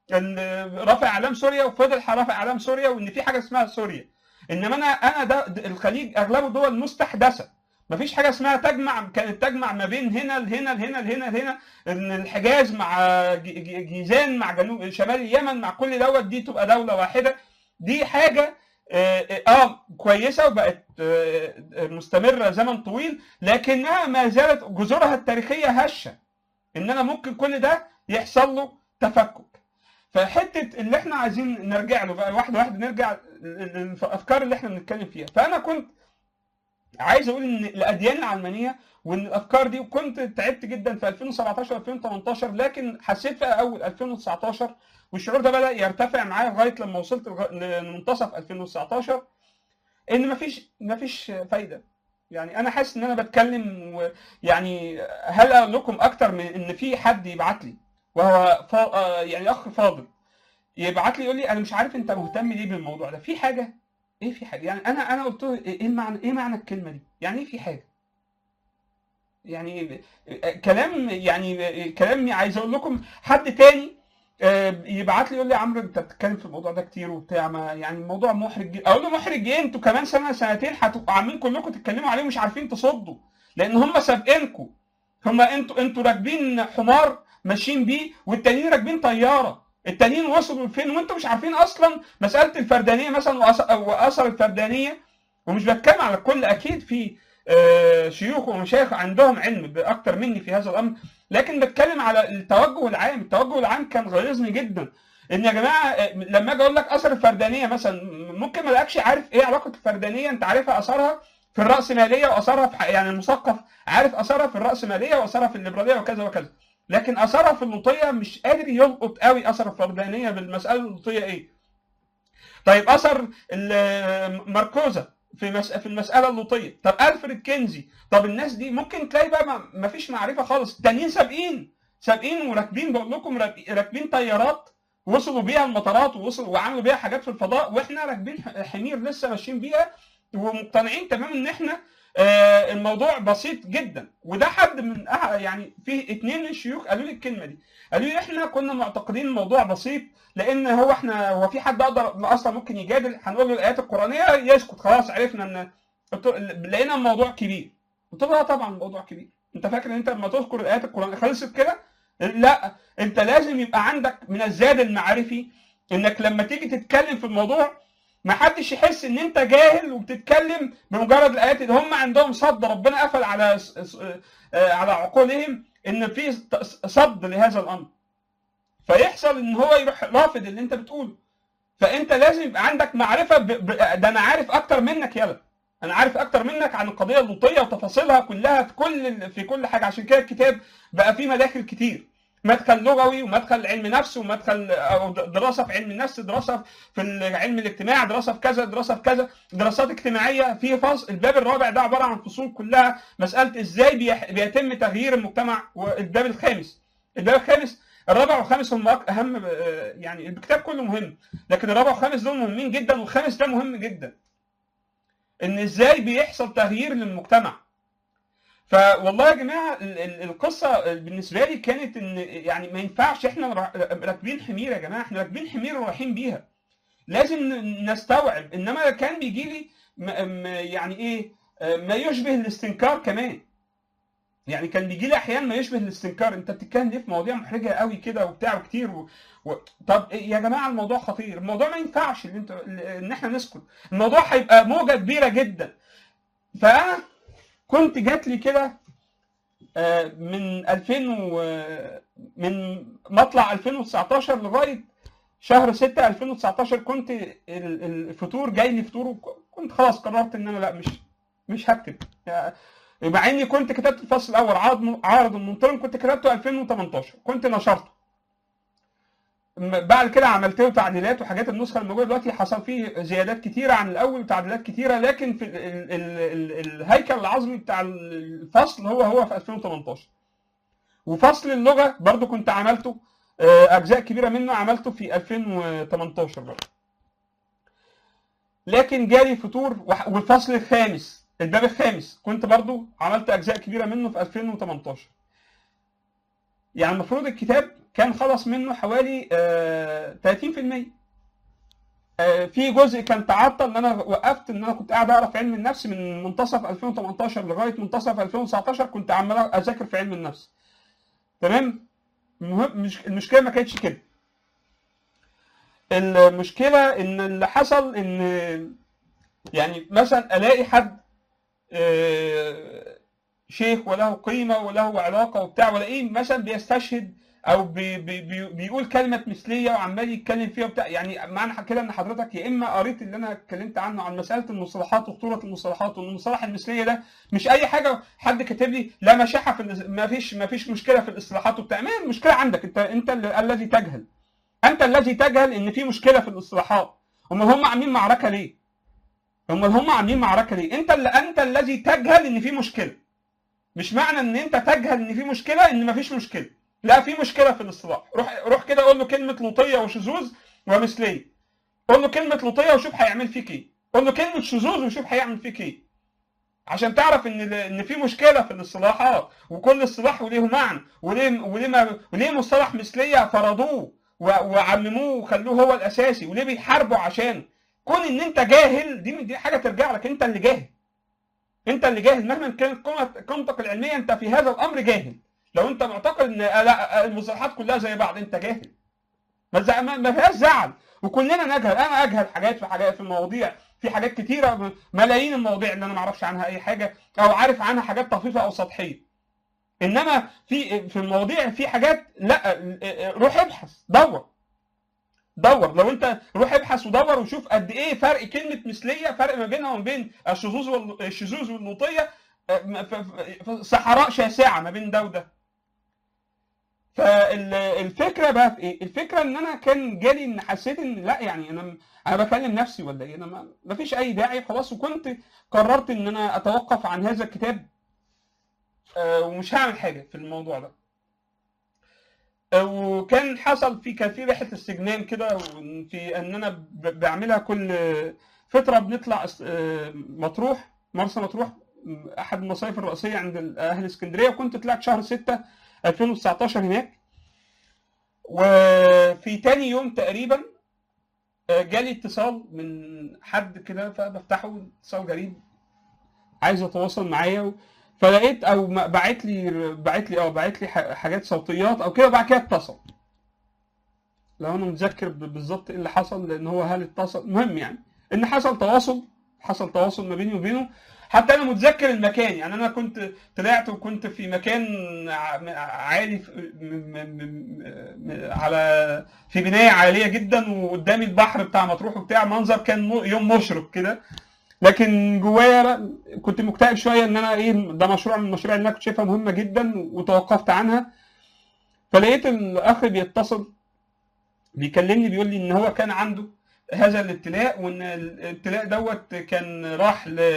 Speaker 2: ال- رافع اعلام سوريا وفضل رافع اعلام سوريا وان في حاجه اسمها سوريا انما انا انا ده ده الخليج اغلبه دول مستحدثه مفيش حاجه اسمها تجمع كانت تجمع ما بين هنا لهنا لهنا لهنا لهنا ان الحجاز مع ج- ج- جيزان مع جنوب شمال اليمن مع كل دوت دي تبقى دوله واحده دي حاجه اه, آه كويسه وبقت آه آه، مستمره زمن طويل لكنها ما زالت جذورها التاريخيه هشه ان انا ممكن كل ده يحصل له تفكك فحته اللي احنا عايزين نرجع له بقى واحده واحده نرجع للافكار اللي احنا بنتكلم فيها فانا كنت عايز اقول ان الاديان العلمانيه وان الافكار دي وكنت تعبت جدا في 2017 2018 لكن حسيت في اول 2019 والشعور ده بدا يرتفع معايا لغايه لما وصلت لغ- لمنتصف 2019 ان مفيش مفيش فايده يعني انا حاسس ان انا بتكلم و- يعني هل اقول لكم اكتر من ان في حد يبعت لي وهو فا... آه يعني اخ فاضل يبعت لي يقول لي انا مش عارف انت مهتم ليه بالموضوع ده في حاجه ايه في حاجه يعني انا انا قلت له ايه إيه معنى ايه معنى الكلمه دي يعني ايه في حاجه يعني كلام يعني كلام عايز اقول لكم حد تاني آه، يبعت لي يقول لي يا عمرو انت بتتكلم في الموضوع ده كتير وبتاع ما يعني الموضوع محرج جدا اقول له محرج ايه انتوا كمان سنه سنتين هتبقوا عاملين كلكم تتكلموا عليه ومش عارفين تصدوا لان هم سابقينكم هم انتوا انتوا راكبين حمار ماشيين بيه والتانيين راكبين طياره التانيين وصلوا لفين وانتوا مش عارفين اصلا مساله الفردانيه مثلا وأث- واثر الفردانيه ومش بتكلم على الكل اكيد في آه، شيوخ ومشايخ عندهم علم اكتر مني في هذا الامر لكن بتكلم على التوجه العام التوجه العام كان غيظني جدا ان يا جماعه آه، لما اجي اقول لك اثر الفردانيه مثلا ممكن ما لكش عارف ايه علاقه الفردانيه انت عارفها اثرها في الراسماليه واثرها في ح- يعني المثقف عارف اثرها في الراسماليه واثرها في الليبراليه وكذا وكذا لكن اثرها في اللوطيه مش قادر يلقط قوي اثر الفردانيه بالمساله اللوطيه ايه طيب اثر ال- ماركوزا في مس... في المساله اللوطيه طب الفريد كينزي طب الناس دي ممكن تلاقي بقى ما- ما فيش معرفه خالص التانيين سابقين سابقين وراكبين بقول لكم راك- راكبين طيارات وصلوا بيها المطارات ووصلوا وعملوا بيها حاجات في الفضاء واحنا راكبين ح- حمير لسه ماشيين بيها ومقتنعين تماما ان احنا آه، الموضوع بسيط جدا وده حد من أح- يعني في اتنين من الشيوخ قالوا لي الكلمه دي قالوا لي احنا كنا معتقدين الموضوع بسيط لان هو احنا هو في حد اقدر اصلا ممكن يجادل هنقول له الايات القرانيه يسكت خلاص عرفنا ان قلت له- لقينا الموضوع كبير قلت له لا طبعا الموضوع كبير انت فاكر ان انت لما تذكر الايات القرانيه خلصت كده لا انت لازم يبقى عندك من الزاد المعرفي انك لما تيجي تتكلم في الموضوع ما حدش يحس ان انت جاهل وبتتكلم بمجرد الايات اللي هم عندهم صد ربنا قفل على س- س- آه، على عقولهم ان في ت- صد لهذا الامر فيحصل ان هو يروح رافض اللي انت بتقوله فانت لازم يبقى عندك معرفه ب... ب... ده انا عارف اكتر منك يلا انا عارف اكتر منك عن القضيه اللوطيه وتفاصيلها كلها في كل في كل حاجه عشان كده الكتاب بقى فيه مداخل كتير مدخل لغوي ومدخل علم نفس ومدخل او دراسه في علم النفس دراسه في علم الاجتماع دراسه في كذا دراسه في كذا دراسات اجتماعيه في فصل الباب الرابع ده عباره عن فصول كلها مساله ازاي بيح... بيتم تغيير المجتمع والباب الخامس الباب الخامس الرابع والخامس هم أك- اهم آه، يعني الكتاب كله مهم لكن الرابع والخامس دول مهمين جدا والخامس ده مهم جدا ان ازاي بيحصل تغيير للمجتمع فوالله يا جماعه ال- ال- القصه بالنسبه لي كانت ان يعني ما ينفعش احنا را- راكبين حمير يا جماعه احنا راكبين حمير ورايحين بيها لازم ن- نستوعب انما كان بيجي لي م- م- يعني ايه آه، ما يشبه الاستنكار كمان يعني كان بيجي لي احيانا ما يشبه الاستنكار انت بتتكلم ليه في مواضيع محرجه قوي كده وبتاع وكتير و... و... طب يا جماعه الموضوع خطير الموضوع ما ينفعش ان انت ان احنا نسكت الموضوع هيبقى موجه كبيره جدا فانا كنت جات لي كده آه، من 2000 و... من مطلع 2019 لغايه شهر 6 2019 كنت ال- ال- الفطور جاي لي فطور وكنت خلاص قررت ان انا لا مش مش هكتب يعني مع اني كنت كتبت الفصل الاول عارض عارض المنتظم كنت كتبته 2018 كنت نشرته م- بعد كده عملت له تعديلات وحاجات النسخه الموجوده دلوقتي حصل فيه زيادات كتيره عن الاول وتعديلات كتيره لكن في ال ال ال ال الهيكل العظمي بتاع الفصل هو هو في 2018 وفصل اللغه برضو كنت عملته آه، اجزاء كبيره منه عملته في 2018 برضو لكن جالي فتور وح- والفصل الخامس الباب الخامس كنت برضو عملت اجزاء كبيره منه في 2018 يعني المفروض الكتاب كان خلص منه حوالي آه، 30% آه، في جزء كان تعطل ان انا وقفت ان انا كنت قاعد اقرا في علم النفس من منتصف 2018 لغايه منتصف 2019 كنت عمال اذاكر في علم النفس تمام المهم مش المشكله ما كانتش كده المشكله ان اللي حصل ان يعني مثلا الاقي حد آه، شيخ وله قيمه وله علاقه وبتاع والاقيه مثلا بيستشهد او بي بي بي بيقول كلمه مثليه وعمال يتكلم فيها وبتاع يعني معنى كده ان حضرتك يا اما قريت اللي انا اتكلمت عنه عن مساله المصطلحات وخطوره المصطلحات وان المصطلح المثليه ده مش اي حاجه حد كاتب لي لا مشاحه في الاس- ما فيش ما فيش مشكله في الاصطلاحات وبتاع ما هي المشكله عندك انت انت ال- الذي تجهل انت الذي تجهل ان في مشكله في الاصطلاحات امال هم عاملين معركه ليه؟ امال هم عاملين معركه ليه؟ انت اللي انت الذي تجهل ان في مشكله مش معنى ان انت تجهل ان في مشكله ان مفيش مشكله لا في مشكله في الاصطلاح روح روح كده قول له كلمه لوطيه وشذوذ ومثليه قول له كلمه لوطيه وشوف هيعمل فيك ايه قول له كلمه شذوذ وشوف هيعمل فيك ايه عشان تعرف ان ان في مشكله في الاصطلاحات وكل اصطلاح وليه معنى وليه وليه ما وليه مصطلح مثليه فرضوه و- وعمموه وخلوه هو الاساسي وليه بيحاربوا عشان كون ان انت جاهل دي دي حاجه ترجع لك انت اللي جاهل انت اللي جاهل مهما كانت قيمة- قيمتك العلميه انت في هذا الامر جاهل لو انت معتقد ان لا المصطلحات كلها زي بعض انت جاهل ما زع- ما ما فيهاش زعل وكلنا نجهل انا اجهل حاجات في حاجات في المواضيع في حاجات كتيره ملايين المواضيع اللي انا ما اعرفش عنها اي حاجه او عارف عنها حاجات طفيفه او سطحيه انما في في المواضيع في حاجات لا روح ابحث دور دور لو انت روح ابحث ودور وشوف قد ايه فرق كلمه مثليه فرق ما بينها وما بين الشذوذ وال- الشذوذ واللوطيه اه، ف- ف- ف- صحراء شاسعه ما بين ده وده فالفكره بقى في ايه؟ الفكره ان انا كان جالي ان حسيت ان لا يعني انا انا بكلم نفسي ولا ايه؟ انا ما ما فيش اي داعي خلاص وكنت قررت ان انا اتوقف عن هذا الكتاب آه، ومش هعمل حاجه في الموضوع ده. آه، وكان حصل في كان في رحله استجمام كده في ان انا ب- بعملها كل فتره بنطلع اس- آه، مطروح مرسى مطروح احد المصايف الرئيسيه عند اهل اسكندريه وكنت طلعت شهر 6 2019 هناك وفي تاني يوم تقريبا آه، جالي اتصال من حد كده فبفتحه اتصال غريب عايز يتواصل معايا و... فلقيت او ما- بعت لي بعت لي اه بعت لي ح- حاجات صوتيات او كده وبعد كده اتصل لو انا متذكر ب- بالظبط ايه اللي حصل لان هو هل اتصل المهم يعني ان حصل تواصل حصل تواصل ما بيني وبينه حتى انا متذكر المكان يعني انا كنت طلعت وكنت في مكان ع- عالي في- م- م- م- م- على في بنايه عاليه جدا وقدامي البحر بتاع مطروح وبتاع منظر كان م- يوم مشرق كده لكن جوايا لا كنت مكتئب شويه ان انا ايه ده مشروع من المشاريع اللي انا كنت شايفها مهمه جدا وتوقفت عنها فلقيت الاخ بيتصل بيكلمني بيقول لي ان هو كان عنده هذا الابتلاء وان الابتلاء دوت كان راح ل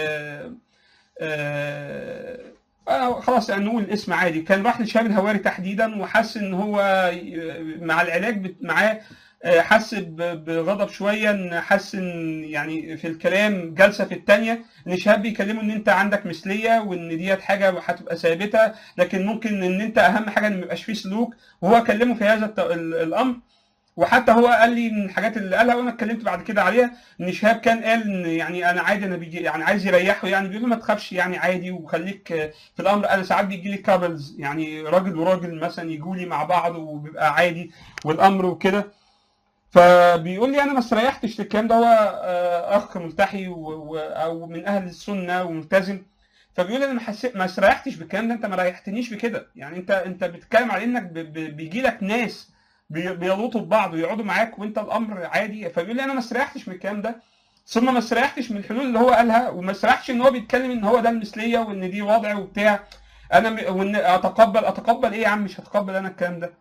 Speaker 2: آه، آه، خلاص يعني نقول الاسم عادي كان راح لشهاب الهواري تحديدا وحس ان هو مع العلاج بت- معاه آه، حس ب- بغضب شويه ان حس ان يعني في الكلام جلسه في الثانيه ان شهاب بيكلمه ان انت عندك مثليه وان ديت حاجه هتبقى ثابته لكن ممكن ان انت اهم حاجه ان ما يبقاش فيه سلوك وهو كلمه في هذا الت- ال- الامر وحتى هو قال لي من الحاجات اللي قالها وانا اتكلمت بعد كده عليها ان شهاب كان قال ان يعني انا عادي انا بيجي يعني عايز يريحه يعني بيقول له ما تخافش يعني عادي وخليك آه، في الامر انا ساعات بيجي لي كابلز يعني راجل وراجل مثلا يجوا لي مع بعض وبيبقى عادي والامر وكده فبيقول لي انا ما استريحتش للكلام ده هو آه، اخ ملتحي و- و- او من اهل السنه وملتزم فبيقول انا ما حسيت ما استريحتش بالكلام ده انت ما ريحتنيش بكده يعني انت انت بتتكلم على انك ب- ب- بيجي لك ناس بي- بيلوطوا ببعض ويقعدوا معاك وانت الامر عادي فبيقول لي انا ما استريحتش من الكلام ده ثم ما استريحتش من الحلول اللي هو قالها وما استريحتش ان هو بيتكلم ان هو ده المثليه وان دي وضع وبتاع انا م... وان اتقبل اتقبل ايه يا عم مش هتقبل انا الكلام ده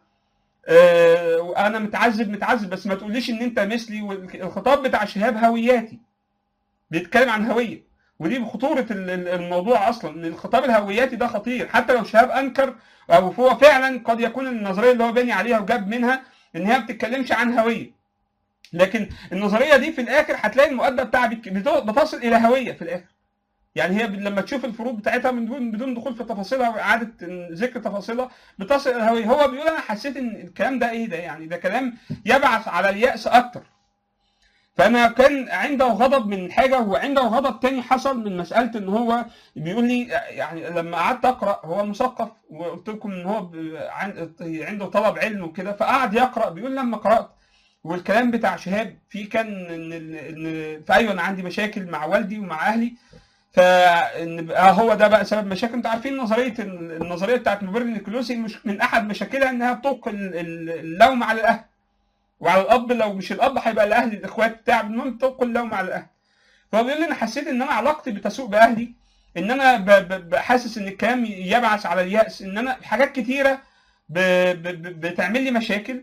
Speaker 2: آه، وانا متعذب متعذب بس ما تقوليش ان انت مثلي والخطاب بتاع شهاب هوياتي بيتكلم عن هويه ودي خطوره ال- ال- الموضوع اصلا ان الخطاب الهوياتي ده خطير حتى لو شهاب انكر او هو فعلا قد يكون النظريه اللي هو باني عليها وجاب منها ان هي ما بتتكلمش عن هويه لكن النظريه دي في الاخر هتلاقي المؤدى بتاعها بت- بت- بتصل الى هويه في الاخر يعني هي ب- لما تشوف الفروض بتاعتها من دون بدون دخول في تفاصيلها واعاده ذكر تفاصيلها بتصل الى الهويه هو بيقول انا حسيت ان الكلام ده ايه ده يعني ده كلام يبعث على الياس اكتر فانا كان عنده غضب من حاجه وعنده غضب تاني حصل من مساله ان هو بيقول لي يعني لما قعدت اقرا هو مثقف وقلت لكم ان هو ب- عن- عنده طلب علم وكده فقعد يقرا بيقول لما قرات والكلام بتاع شهاب في كان ان ال- ان فايوه انا عندي مشاكل مع والدي ومع اهلي فان بقى هو ده بقى سبب مشاكل انتوا عارفين نظريه ال- النظريه بتاعت موبرن نيكلوسي مش من احد مشاكلها انها بتلقي ال- ال- اللوم على الاهل وعلى الاب لو مش الاب هيبقى الاهل الاخوات بتاع المهم تلقي اللوم على الاهل فهو بيقول لي انا حسيت ان انا علاقتي بتسوء باهلي ان انا ب- ب- ب- حاسس ان الكلام يبعث على الياس ان انا حاجات كتيره ب- ب- ب- بتعمل لي مشاكل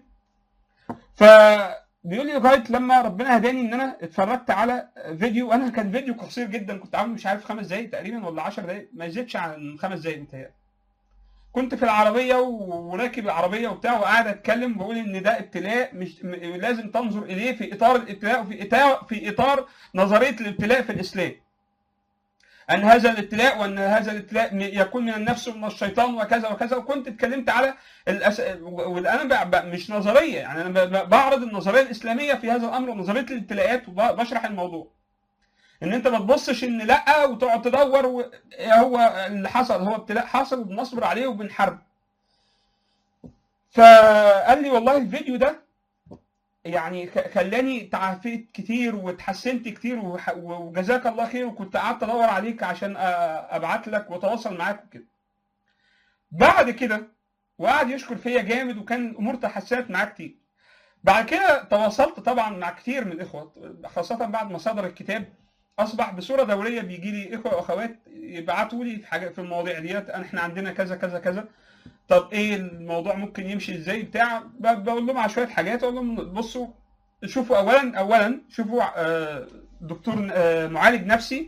Speaker 2: فبيقول لي لغايه لما ربنا هداني ان انا اتفرجت على فيديو انا كان فيديو قصير جدا كنت عامله مش عارف خمس دقايق تقريبا ولا 10 دقايق ما يزيدش عن خمس دقايق متهيألي كنت في العربيه و- وراكب العربيه وبتاع وقاعد اتكلم بقول ان ده ابتلاء مش م- لازم تنظر اليه في اطار الابتلاء وفي اطار في اطار نظريه الابتلاء في الاسلام ان هذا الابتلاء وان هذا الابتلاء م- يكون من النفس ومن الشيطان وكذا وكذا وكنت اتكلمت على الأس... وانا ب... ب... مش نظريه يعني انا ب... ب- بعرض النظريه الاسلاميه في هذا الامر ونظريه الابتلاءات وبشرح الموضوع ان انت ما تبصش ان لا وتقعد تدور و... هو اللي حصل هو ابتلاء حصل وبنصبر عليه وبنحاربه فقال لي والله الفيديو ده يعني خ- خلاني تعافيت كتير واتحسنت كتير وح- وجزاك الله خير وكنت قعدت ادور عليك عشان أ- ابعت لك واتواصل معاك وكده. بعد كده وقعد يشكر فيا جامد وكان الامور تحسنت معاه كتير. بعد كده تواصلت طبعا مع كتير من الاخوه خاصه بعد ما صدر الكتاب اصبح بصوره دوريه بيجي لي اخوه واخوات يبعتوا لي في حاجه في المواضيع ديت احنا عندنا كذا كذا كذا طب ايه الموضوع ممكن يمشي ازاي بتاع ب- بقول لهم على شويه حاجات اقول لهم بصوا شوفوا اولا اولا شوفوا آه، دكتور آه، معالج نفسي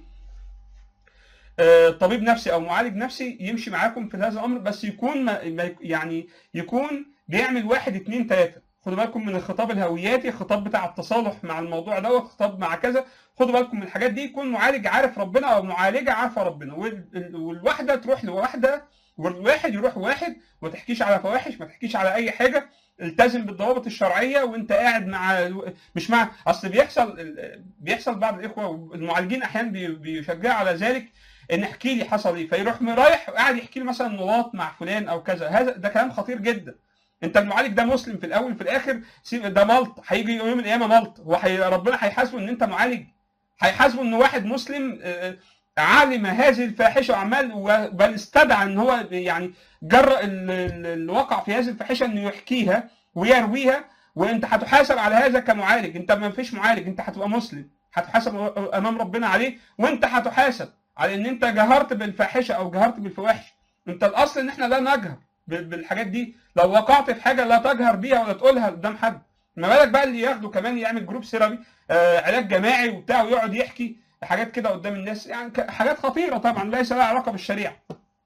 Speaker 2: آه، طبيب نفسي او معالج نفسي يمشي معاكم في هذا الامر بس يكون ما ما يك- يعني يكون بيعمل واحد اتنين تلاته خدوا بالكم من الخطاب الهوياتي الخطاب بتاع التصالح مع الموضوع دوت خطاب مع كذا خدوا بالكم من الحاجات دي يكون معالج عارف ربنا او معالجه عارفه ربنا وال- والواحده تروح لواحده والواحد يروح واحد وما تحكيش على فواحش ما تحكيش على اي حاجه التزم بالضوابط الشرعيه وانت قاعد مع مش مع اصل بيحصل بيحصل بعض الاخوه المعالجين احيانا بي- بيشجعوا على ذلك ان احكي لي حصل ايه فيروح رايح وقاعد يحكي لي مثلا نواط مع فلان او كذا هذا ده كلام خطير جدا انت المعالج ده مسلم في الاول في الاخر سيب- ده ملط هيجي يوم القيامه ملط وحي ربنا هيحاسبه ان انت معالج هيحاسبه ان واحد مسلم آه، علم هذه الفاحشه وعمال و- بل استدعى ان هو يعني جرأ ال- ال- اللي وقع في هذه الفاحشه انه يحكيها ويرويها وانت هتحاسب على هذا كمعالج انت ما فيش معالج انت هتبقى مسلم هتحاسب امام ربنا عليه وانت هتحاسب على ان انت جهرت بالفاحشه او جهرت بالفواحش انت الاصل ان احنا لا نجهر بال- بالحاجات دي لو وقعت في حاجه لا تجهر بيها ولا تقولها قدام حد ما بالك بقى اللي ياخده كمان يعمل جروب سيرابي آه علاج جماعي وبتاع ويقعد يحكي حاجات كده قدام الناس يعني ك- حاجات خطيره طبعا ليس لها علاقه بالشريعه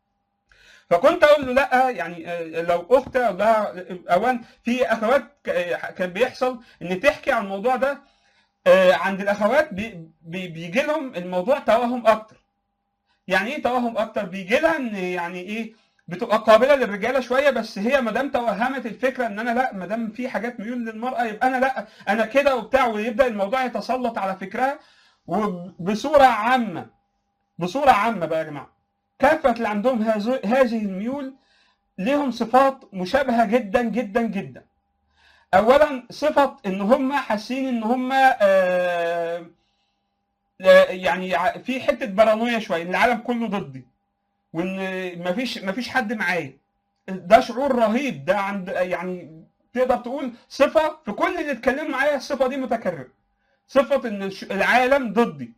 Speaker 2: فكنت اقول له لا يعني آه، لو اخت أقول لها اوان في اخوات ك- آه، كان بيحصل ان تحكي عن الموضوع ده آه، عند الاخوات بي- بي- بيجي لهم الموضوع توهم اكتر يعني ايه توهم اكتر بيجي لها ان يعني ايه بتبقى قابله للرجاله شويه بس هي ما دام توهمت الفكره ان انا لا ما دام في حاجات ميول للمراه يبقى انا لا انا كده وبتاع ويبدا الموضوع يتسلط على فكرها وبصوره عامه بصوره عامه بقى يا جماعه كافه اللي عندهم هذو- هذه الميول لهم صفات مشابهه جدا جدا جدا اولا صفه ان هم حاسين ان هم آه آه، يعني ع- في حته بارانويا شويه ان العالم كله ضدي وان مفيش مفيش حد معايا ده شعور رهيب ده عند يعني تقدر تقول صفه في كل اللي اتكلموا معايا الصفه دي متكرره صفه ان الش- العالم ضدي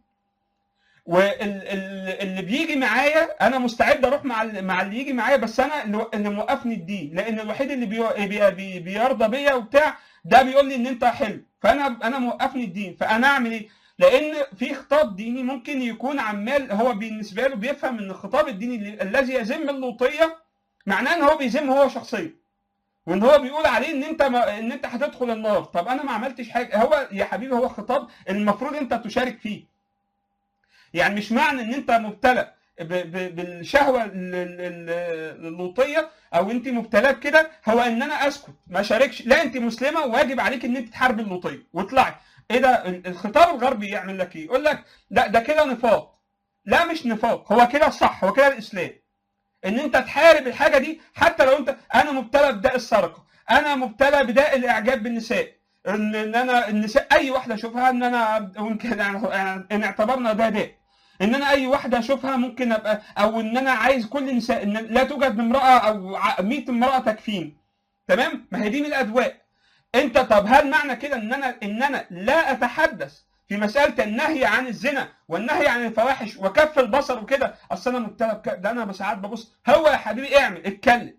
Speaker 2: واللي بيجي معايا انا مستعد اروح مع ال- مع اللي يجي معايا بس انا اللي اللي موقفني الدين لان الوحيد اللي بي بي بي بيرضى بيا وبتاع ده بيقول لي ان انت حلو فانا انا موقفني الدين فانا اعمل ايه؟ لان في خطاب ديني ممكن يكون عمال هو بالنسبه له بيفهم ان الخطاب الديني اللي- الذي يذم اللوطيه معناه ان هو بيذم هو شخصيا وان هو بيقول عليه ان انت ما ان انت هتدخل النار طب انا ما عملتش حاجه هو يا حبيبي هو خطاب المفروض انت تشارك فيه يعني مش معنى ان انت مبتلى ب- ب- بالشهوه ال- ال- ال- اللوطيه او انت مبتلاه بكده هو ان انا اسكت ما شاركش لا انت مسلمه واجب عليك ان انت تحاربي اللوطيه واطلعي ايه ده ال- الخطاب الغربي يعمل لك ايه يقول لك لا ده كده نفاق لا مش نفاق هو كده الصح هو كده الاسلام ان انت تحارب الحاجه دي حتى لو انت انا مبتلى بداء السرقه انا مبتلى بداء الاعجاب بالنساء ان ان انا النساء اي واحده اشوفها ان انا وان كان يعني ان اعتبرنا ده داء ان انا اي واحده اشوفها ممكن ابقى او ان انا عايز كل نساء ان لا توجد امراه او ع- 100 امراه تكفيني تمام ما هي دي من الادواء انت طب هل معنى كده ان انا ان انا لا اتحدث في مساله النهي عن الزنا والنهي عن الفواحش وكف البصر وكده اصل انا مبتلى بك- ده انا ساعات ببص هو يا حبيبي اعمل اتكلم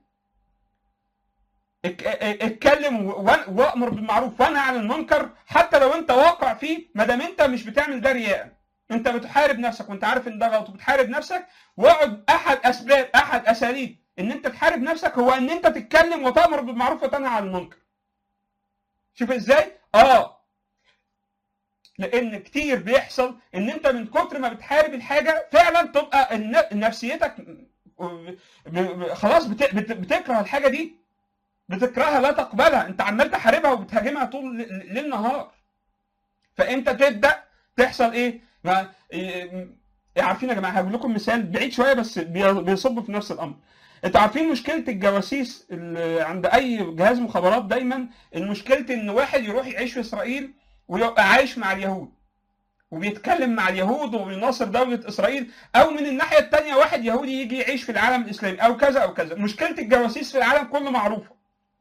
Speaker 2: اتك- اه- اتكلم و- وامر بالمعروف وانهى عن المنكر حتى لو انت واقع فيه ما دام انت مش بتعمل ده رياء انت بتحارب نفسك وانت عارف ان ده غلط وبتحارب نفسك واقعد احد اسباب احد اساليب ان انت تحارب نفسك هو ان انت تتكلم وتامر بالمعروف وتنهى عن المنكر شوف ازاي اه لان كتير بيحصل ان انت من كتر ما بتحارب الحاجه فعلا تبقى الن- نفسيتك م- م- خلاص بت- بت- بتكره الحاجه دي بتكرهها لا تقبلها انت عمال تحاربها وبتهاجمها طول ل- ليل نهار فانت تبدا تحصل ايه ما إيه، عارفين يا جماعه هقول لكم مثال بعيد شويه بس بي- بيصب في نفس الامر انتوا عارفين مشكله الجواسيس اللي عند اي جهاز مخابرات دايما المشكله ان واحد يروح يعيش في اسرائيل ويبقى عايش مع اليهود وبيتكلم مع اليهود وبيناصر دولة إسرائيل أو من الناحية التانية واحد يهودي يجي يعيش في العالم الإسلامي أو كذا أو كذا مشكلة الجواسيس في العالم كله معروفة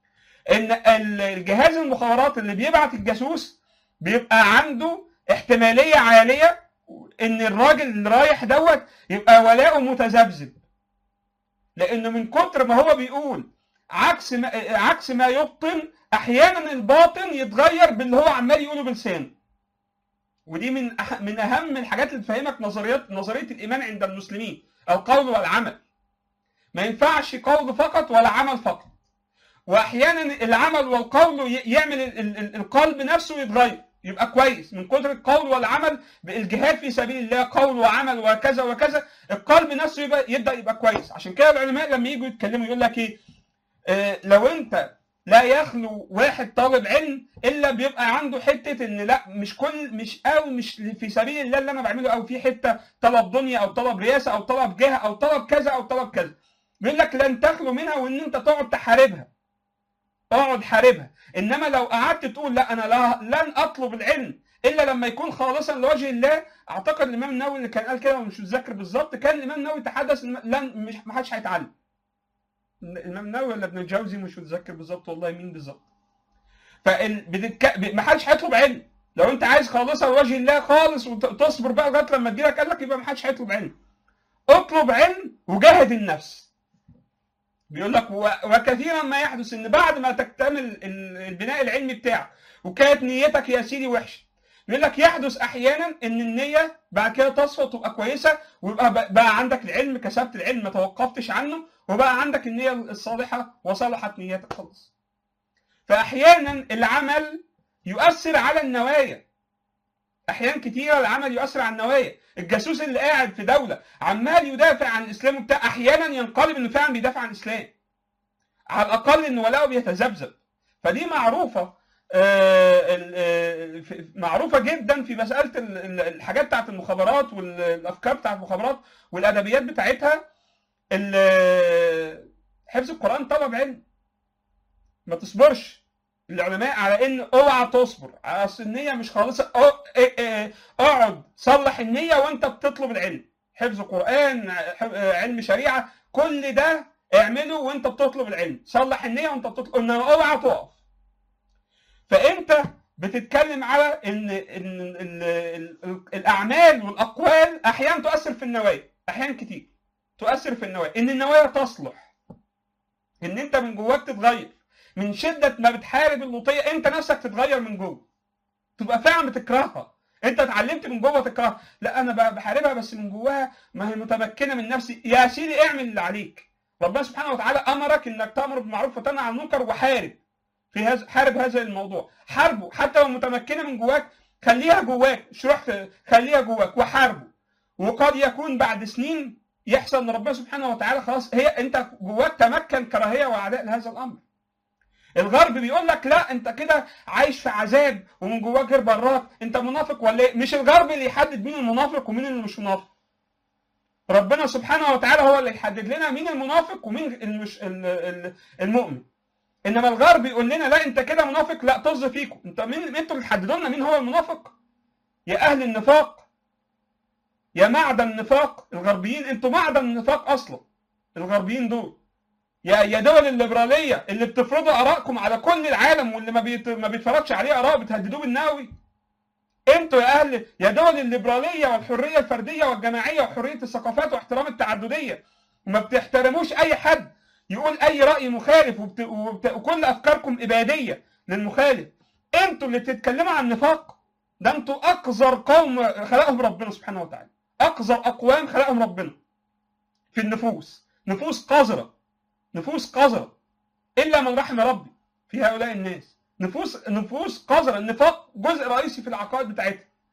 Speaker 2: إن ال- الجهاز المخابرات اللي بيبعت الجاسوس بيبقى عنده احتمالية عالية إن الراجل اللي رايح دوت يبقى ولاؤه متذبذب لأنه من كتر ما هو بيقول عكس ما عكس ما يبطن أحيانا الباطن يتغير باللي هو عمال يقوله بلسانه ودي من أح من اهم الحاجات اللي تفهمك نظريات نظريه الايمان عند المسلمين القول والعمل ما ينفعش قول فقط ولا عمل فقط واحيانا العمل والقول ي- يعمل ال- ال- ال- القلب نفسه يتغير يبقى كويس من كتر القول والعمل بالجهاد في سبيل الله قول وعمل وكذا وكذا القلب نفسه يبقى يبدا يبقى كويس عشان كده العلماء لما يجوا يتكلموا يقول لك ايه آه لو انت لا يخلو واحد طالب علم الا بيبقى عنده حته ان لا مش كل مش او مش في سبيل الله اللي انا بعمله او في حته طلب دنيا او طلب رئاسه او طلب جهه او طلب كذا او طلب كذا بيقول لك لن تخلو منها وان انت تقعد تحاربها اقعد حاربها انما لو قعدت تقول لا انا لا لن اطلب العلم الا لما يكون خالصا لوجه الله اعتقد الامام النووي اللي كان قال كده ومش متذكر بالظبط كان الامام النووي تحدث ان لن مش ما حدش هيتعلم الامام النووي ولا ابن الجوزي مش متذكر بالظبط والله مين بالظبط فال... بتتك... ب- ما حدش هيطلب علم لو انت عايز خالصا لوجه الله خالص وتصبر بقى لغايه لما تجيلك قال لك يبقى ما حدش هيطلب علم اطلب علم وجاهد النفس بيقول لك و... وكثيرا ما يحدث ان بعد ما تكتمل ال- البناء العلمي بتاعك وكانت نيتك يا سيدي وحشه بيقول لك يحدث احيانا ان النيه بعد كده تصفى وتبقى كويسه ويبقى ب- بقى عندك العلم كسبت العلم ما توقفتش عنه وبقى عندك النيه الصالحه وصلحت نيتك خالص فاحيانا العمل يؤثر على النوايا احيان كتيره العمل يؤثر على النوايا الجاسوس اللي قاعد في دوله عمال يدافع عن الاسلام وبتاع احيانا ينقلب انه فعلا بيدافع عن الاسلام على الاقل ان ولاؤه بيتذبذب فدي معروفه آه، ال- آه، في- معروفه جدا في مساله ال- ال- الحاجات بتاعت المخابرات والافكار بتاعت المخابرات والادبيات بتاعتها ال- حفظ القران طلب علم ما تصبرش العلماء على ان اوعى تصبر اصل النيه مش خالصه أو- إيه- إيه، اقعد صلح النيه وانت بتطلب العلم حفظ قران ح- علم شريعه كل ده اعمله وانت بتطلب العلم صلح النيه وانت بتطلب انما اوعى تقف فانت بتتكلم على ان ان ال- ال- ال- الاعمال والاقوال احيانا تؤثر في النوايا احيانا كتير تؤثر في النوايا ان النوايا تصلح ان انت من جواك تتغير من شده ما بتحارب اللوطيه انت نفسك تتغير من جوه تبقى فعلا بتكرهها انت اتعلمت من جوه تكرهها لا انا ب- بحاربها بس من جواها ما هي متمكنه من نفسي يا سيدي اعمل اللي عليك ربنا سبحانه وتعالى امرك انك تامر بالمعروف وتنهى عن المنكر وحارب في هذا حارب هذا الموضوع حاربه حتى لو متمكنه من جواك خليها جواك مش روح في- خليها جواك وحاربه وقد يكون بعد سنين يحصل ان ربنا سبحانه وتعالى خلاص هي انت جواك تمكن كراهيه وعداء لهذا الامر الغرب بيقول لك لا انت كده عايش في عذاب ومن جواك غير براك انت منافق ولا ايه مش الغرب اللي يحدد مين المنافق ومين اللي مش منافق ربنا سبحانه وتعالى هو اللي يحدد لنا مين المنافق ومين المش ال- ال- المؤمن انما الغرب يقول لنا لا انت كده منافق لا طز فيكم انت مين انتوا اللي تحددوا لنا مين هو المنافق يا اهل النفاق يا معدن النفاق الغربيين انتوا معدن النفاق اصلا الغربيين دول يا يا دول الليبراليه اللي بتفرضوا ارائكم على كل العالم واللي ما بيت ما بيتفرجش عليه اراء بتهددوه بالنووي انتوا يا اهل يا دول الليبراليه والحريه الفرديه والجماعيه وحريه الثقافات واحترام التعدديه وما بتحترموش اي حد يقول اي راي مخالف وبت... وبت... وكل افكاركم اباديه للمخالف انتوا اللي بتتكلموا عن النفاق ده انتوا اقذر قوم خلقهم ربنا سبحانه وتعالى اقذر اقوام خلقهم ربنا في النفوس نفوس قذره نفوس قذره الا من رحم ربي في هؤلاء الناس نفوس نفوس قذره النفاق جزء رئيسي في العقائد بتاعتها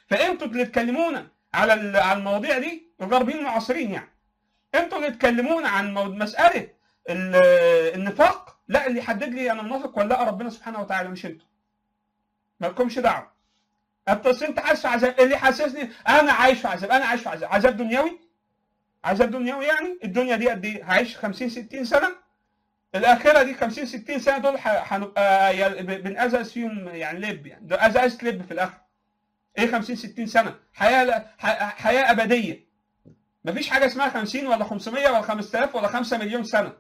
Speaker 2: فانتوا اللي تكلمونا على ال- على المواضيع دي الغربيين المعاصرين يعني انتوا اللي تكلمونا عن مو- مساله ال- النفاق لا اللي يحدد لي انا منافق ولا لا ربنا سبحانه وتعالى مش انتوا مالكمش دعوه انت أصل انت حاسس في عذاب اللي حاسسني انا عايش في عذاب انا عايش في عذاب عذاب دنيوي عذاب دنيوي يعني الدنيا دي قد ايه هعيش 50 60 سنه الاخره دي 50 60 سنه دول ح- هنبقى يا- ب- بنأزأز فيهم يعني لب يعني ده أزأز لب في الاخر ايه 50 60 سنه حياه لا- ح- حياه ابديه مفيش حاجه اسمها 50 ولا 500 ولا 5000 ولا 5 مليون سنه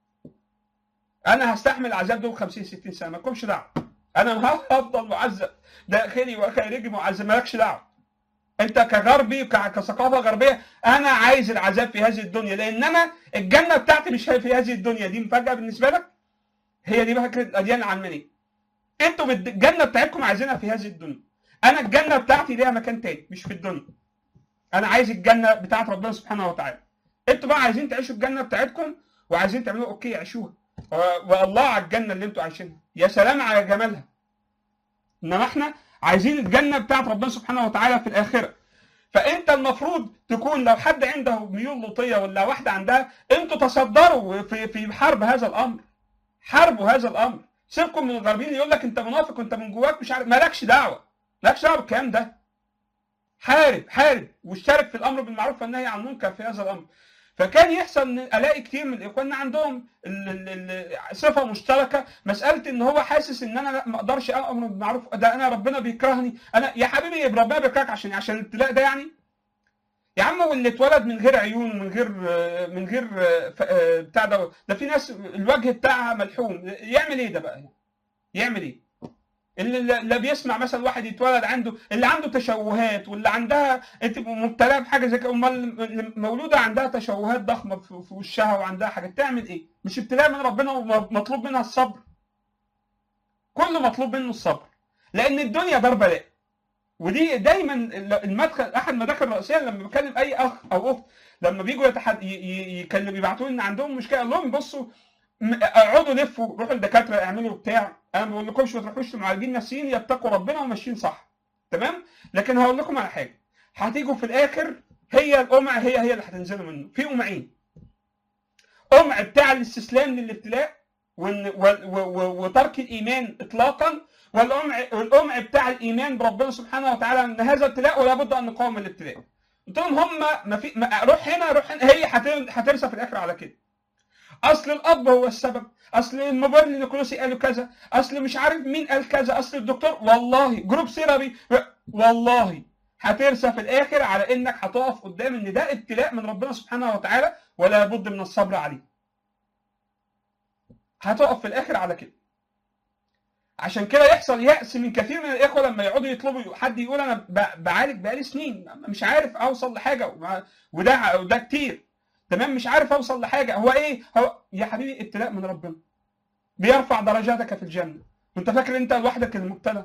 Speaker 2: انا هستحمل العذاب دول 50 60 سنه مالكمش دعوه انا هفضل معذب داخلي وخارجي معذب مالكش دعوه انت كغربي ك- كثقافه غربيه انا عايز العذاب في هذه الدنيا لان انا الجنه بتاعتي مش في هذه الدنيا دي مفاجاه بالنسبه لك هي دي فكره الاديان العلمانيه انتوا بت- الجنه بتاعتكم عايزينها في هذه الدنيا انا الجنه بتاعتي ليها مكان تاني مش في الدنيا انا عايز الجنه بتاعت ربنا سبحانه وتعالى انتوا بقى عايزين تعيشوا الجنه بتاعتكم وعايزين تعملوا اوكي عيشوها و- والله على الجنه اللي انتوا عايشينها يا سلام على جمالها انما احنا عايزين الجنه بتاعت ربنا سبحانه وتعالى في الاخره فانت المفروض تكون لو حد عنده ميول لوطيه ولا واحده عندها انتوا تصدروا في في حرب هذا الامر حاربوا هذا الامر سيبكم من الغربيين يقول لك انت منافق وانت من جواك مش عارف مالكش دعوه مالكش دعوه بالكلام ده حارب حارب واشترك في الامر بالمعروف والنهي عن المنكر في هذا الامر فكان يحصل ان الاقي كتير من اخواننا عندهم ال- ال- ال- صفه مشتركه مساله ان هو حاسس ان انا لا ما اقدرش امر بالمعروف ده انا ربنا بيكرهني انا يا حبيبي ربنا بيكرهك عشان عشان الابتلاء ده يعني يا عم واللي اتولد من غير عيون ومن غير من غير ف- بتاع ده ده في ناس الوجه بتاعها ملحوم يعمل ايه ده بقى يعني؟ يعمل ايه؟ اللي لا بيسمع مثلا واحد يتولد عنده اللي عنده تشوهات واللي عندها انت مبتلاه بحاجه زي كده امال اللي مولوده عندها تشوهات ضخمه في في وشها وعندها حاجه تعمل ايه؟ مش ابتلاء من ربنا ومطلوب منها الصبر. كل مطلوب منه الصبر لان الدنيا دار بلاء ودي دايما المدخل احد المداخل الرئيسيه لما بكلم اي اخ او اخت لما بيجوا يتحد... ي- ي- يكلم يبعتوا لي ان عندهم مشكله اقول لهم بصوا م- اقعدوا لفوا روحوا للدكاتره اعملوا بتاع انا ما بقولكمش ما تروحوش لمعالجين نفسيين يتقوا ربنا وماشيين صح تمام لكن هقول لكم على حاجه هتيجوا في الاخر هي القمع هي هي اللي هتنزلوا منه في قمعين قمع بتاع الاستسلام للابتلاء وإن- و- و- و- وترك الايمان اطلاقا والقمع والقمع بتاع الايمان بربنا سبحانه وتعالى ان هذا ابتلاء ولا بد ان نقاوم الابتلاء قلت لهم هم ما في ما روح هنا روح هنا هي هت- هترسى في الاخر على كده اصل الاب هو السبب اصل المبرر النيكولوسي قالوا كذا اصل مش عارف مين قال كذا اصل الدكتور والله جروب سيرابي والله هترسى في الاخر على انك هتقف قدام ان ده ابتلاء من ربنا سبحانه وتعالى ولا بد من الصبر عليه هتقف في الاخر على كده عشان كده يحصل يأس من كثير من الإخوة لما يقعدوا يطلبوا حد يقول أنا ب- بعالج بقالي سنين مش عارف أوصل لحاجة وما- وده وده كتير تمام مش عارف أوصل لحاجة هو إيه هو يا حبيبي ابتلاء من ربنا بيرفع درجاتك في الجنة وأنت فاكر أنت لوحدك المبتلى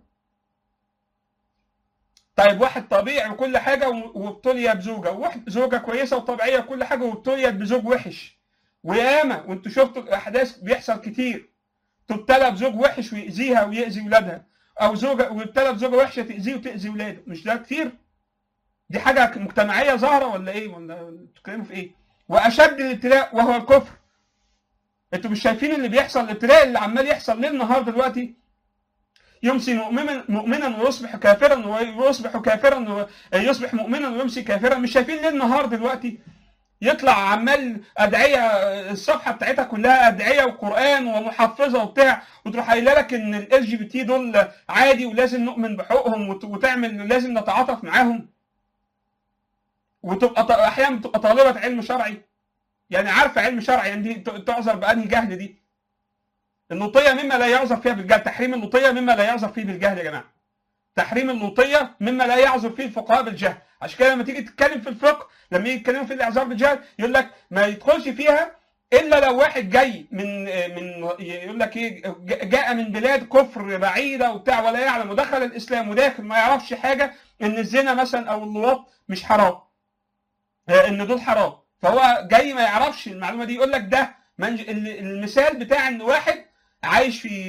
Speaker 2: طيب واحد طبيعي وكل حاجة و- وابتلي بزوجة وواحد زوجة كويسة وطبيعية وكل حاجة وابتليت بزوج وحش وياما وانتوا شفتوا الأحداث بيحصل كتير تبتلى بزوج وحش ويأذيها ويأذي ولادها او زوجه ويبتلى بزوجه وحشه تأذيه وتأذي ولاده مش ده كتير دي حاجه مجتمعيه ظاهره ولا ايه ولا بتتكلموا في ايه واشد الابتلاء وهو الكفر انتوا مش شايفين اللي بيحصل الابتلاء اللي عمال يحصل ليل نهار دلوقتي يمسي مؤمنا مؤمنا ويصبح كافرا ويصبح كافرا ويصبح مؤمنا ويمسي كافرا مش شايفين ليل نهار دلوقتي يطلع عمال ادعيه الصفحه بتاعتها كلها ادعيه وقران ومحفظه وبتاع وتروح قايله لك ان ال جي بي تي دول عادي ولازم نؤمن بحقوقهم وت- وتعمل لازم نتعاطف معاهم وتبقى ط- احيانا بتبقى طالبه علم شرعي يعني عارفه علم شرعي يعني دي ت- تعذر بانهي جهل دي اللوطيه مما لا يعذر فيها بالجهل تحريم اللوطيه مما لا يعذر فيه بالجهل يا جماعه تحريم اللوطيه مما لا يعذر فيه الفقهاء بالجهل عشان كده لما تيجي تتكلم في الفقه لما يجي يتكلموا في الاعذار بالجهل يقول لك ما يدخلش فيها الا لو واحد جاي من من يقول لك ايه جاء من بلاد كفر بعيده وبتاع ولا يعلم ودخل الاسلام وداخل ما يعرفش حاجه ان الزنا مثلا او اللواط مش حرام ان دول حرام فهو جاي ما يعرفش المعلومه دي يقول لك ده منج... ال- المثال بتاع ان واحد عايش في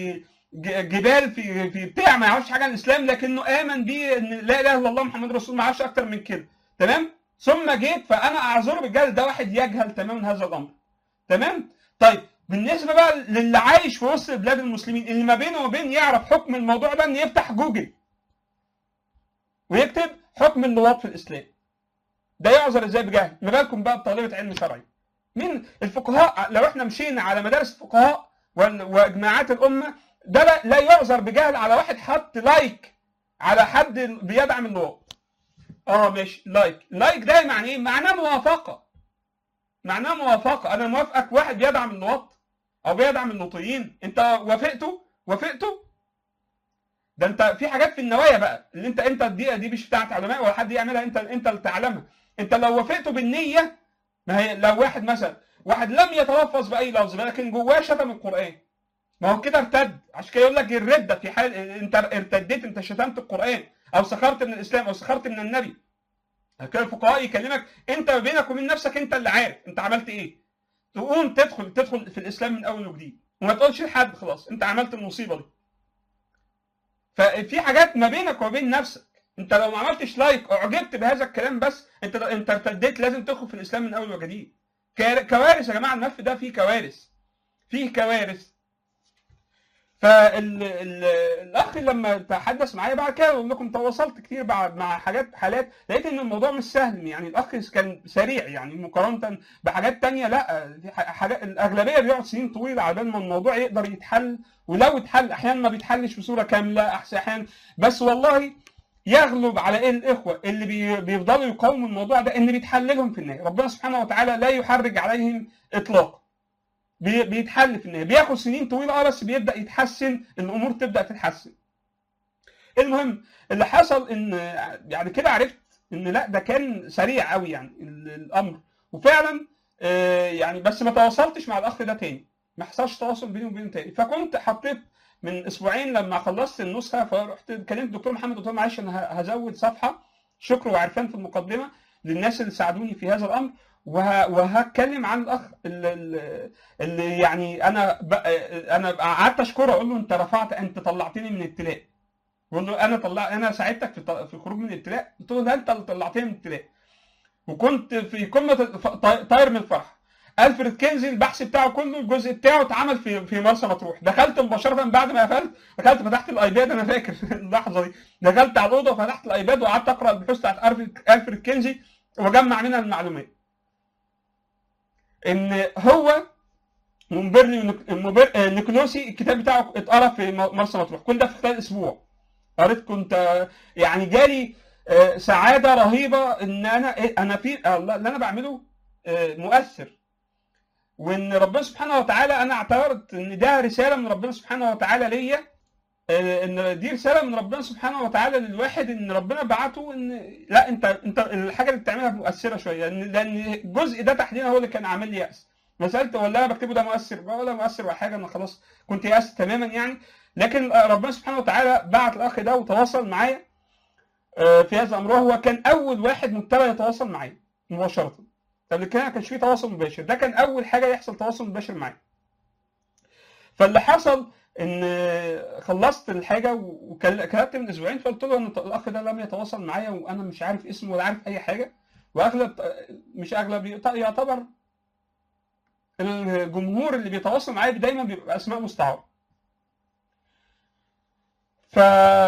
Speaker 2: ج- جبال في في بتاع ما يعرفش حاجه عن الاسلام لكنه امن بيه ان لا اله الا الله محمد رسول الله ما يعرفش اكتر من كده تمام ثم جيت فانا اعذره بالجهل ده واحد يجهل تماما هذا الامر تمام طيب بالنسبه بقى للي عايش في وسط بلاد المسلمين اللي ما بينه وبين يعرف حكم الموضوع ده ان يفتح جوجل ويكتب حكم اللواط في الاسلام ده يعذر ازاي بجهل ما بالكم بقى بطالبه علم شرعي من الفقهاء لو احنا مشينا على مدارس الفقهاء وال- واجماعات الامه ده لا, لا يعذر بجهل على واحد حط لايك على حد بيدعم اللواط اه ماشي لايك لايك ده معناه ايه معناه موافقه معناه موافقه انا موافقك واحد بيدعم اللواط او بيدعم اللوطيين انت وافقته وافقته ده انت في حاجات في النوايا بقى اللي انت انت دي دي مش بتاعت علماء ولا حد يعملها انت انت اللي تعلمها انت لو وافقته بالنيه ما هي لو واحد مثلا واحد لم يتلفظ باي لفظ لكن جواه شتم القران ما هو كده ارتد عشان كده يقول لك الرده في حال انت ارتديت انت شتمت القران او سخرت من الاسلام او سخرت من النبي كده الفقهاء يكلمك انت بينك وبين نفسك انت اللي عارف انت عملت ايه تقوم تدخل تدخل في الاسلام من اول وجديد وما تقولش لحد خلاص انت عملت المصيبه دي ففي حاجات ما بينك وبين نفسك انت لو ما عملتش لايك اعجبت بهذا الكلام بس انت انت ارتديت لازم تدخل في الاسلام من اول وجديد كار- كوارث يا جماعه الملف ده فيه كوارث فيه كوارث فالاخ لما تحدث معايا بعد كده اقول لكم تواصلت كتير بعد مع حاجات حالات لقيت ان الموضوع مش سهل يعني الاخ كان سريع يعني مقارنه بحاجات تانية لا في ح- حاجات الاغلبيه بيقعد سنين طويله على بال ما الموضوع يقدر يتحل ولو اتحل احيانا ما بيتحلش بصوره كامله احسن احيانا بس والله يغلب على ايه الاخوه اللي بي- بيفضلوا يقاوموا الموضوع ده ان بيتحل لهم في النهايه ربنا سبحانه وتعالى لا يحرج عليهم اطلاقا بي- بيتحل في النهايه بياخد سنين طويله اه بس بيبدا يتحسن الامور تبدا تتحسن المهم اللي حصل ان يعني كده عرفت ان لا ده كان سريع قوي يعني ال- الامر وفعلا آه، يعني بس ما تواصلتش مع الاخ ده تاني ما حصلش تواصل بيني وبينه تاني فكنت حطيت من اسبوعين لما خلصت النسخه فرحت كلمت الدكتور محمد قلت له معلش انا ه- هزود صفحه شكر وعرفان في المقدمه للناس اللي ساعدوني في هذا الامر وه- وهتكلم عن الاخ اللي, اللي- اللي يعني انا ب- انا قعدت اشكره اقول له انت رفعت انت طلعتني من ابتلاء بقول له انا طلع انا ساعدتك في ط- في الخروج من الابتلاء قلت له ده انت اللي طلعتني من الابتلاء وكنت في قمه الف- طا- طاير من الفرح الفريد كينزي البحث بتاعه كله الجزء بتاعه اتعمل في في مرسى مطروح دخلت مباشره بعد ما قفلت دخلت فتحت الايباد انا فاكر اللحظه دي دخلت على الاوضه وفتحت الايباد وقعدت اقرا البحوث بتاعت ألفريد- الفريد كينزي واجمع منها المعلومات ان هو منبرلي ونك- منبر- آه، نيكولوسي الكتاب بتاعه اتقرا في م- مرسى مطروح كل ده في خلال اسبوع قريت كنت آه، يعني جالي آه، سعاده رهيبه ان انا إيه، انا في آه، اللي انا بعمله آه، مؤثر وان ربنا سبحانه وتعالى انا اعتبرت ان ده رساله من ربنا سبحانه وتعالى ليا آه، ان دي رساله من ربنا سبحانه وتعالى للواحد ان ربنا بعته ان لا انت انت الحاجه اللي بتعملها مؤثره شويه لان لان الجزء ده تحديدا هو اللي كان عامل لي يأس مسألة ولا انا بكتبه ده مؤثر ولا مؤثر ولا حاجه انا خلاص كنت يأست تماما يعني لكن ربنا سبحانه وتعالى بعت الاخ ده وتواصل معايا آه، في هذا الامر وهو كان اول واحد مبتدأ يتواصل معايا مباشره قبل كده ما كانش فيه تواصل مباشر ده كان اول حاجه يحصل تواصل مباشر معايا فاللي حصل ان خلصت الحاجه وكتبت من اسبوعين فقلت له ان الاخ ده لم يتواصل معايا وانا مش عارف اسمه ولا عارف اي حاجه واغلب مش اغلب يعتبر الجمهور اللي بيتواصل معايا دايما بيبقى اسماء مستعاره ف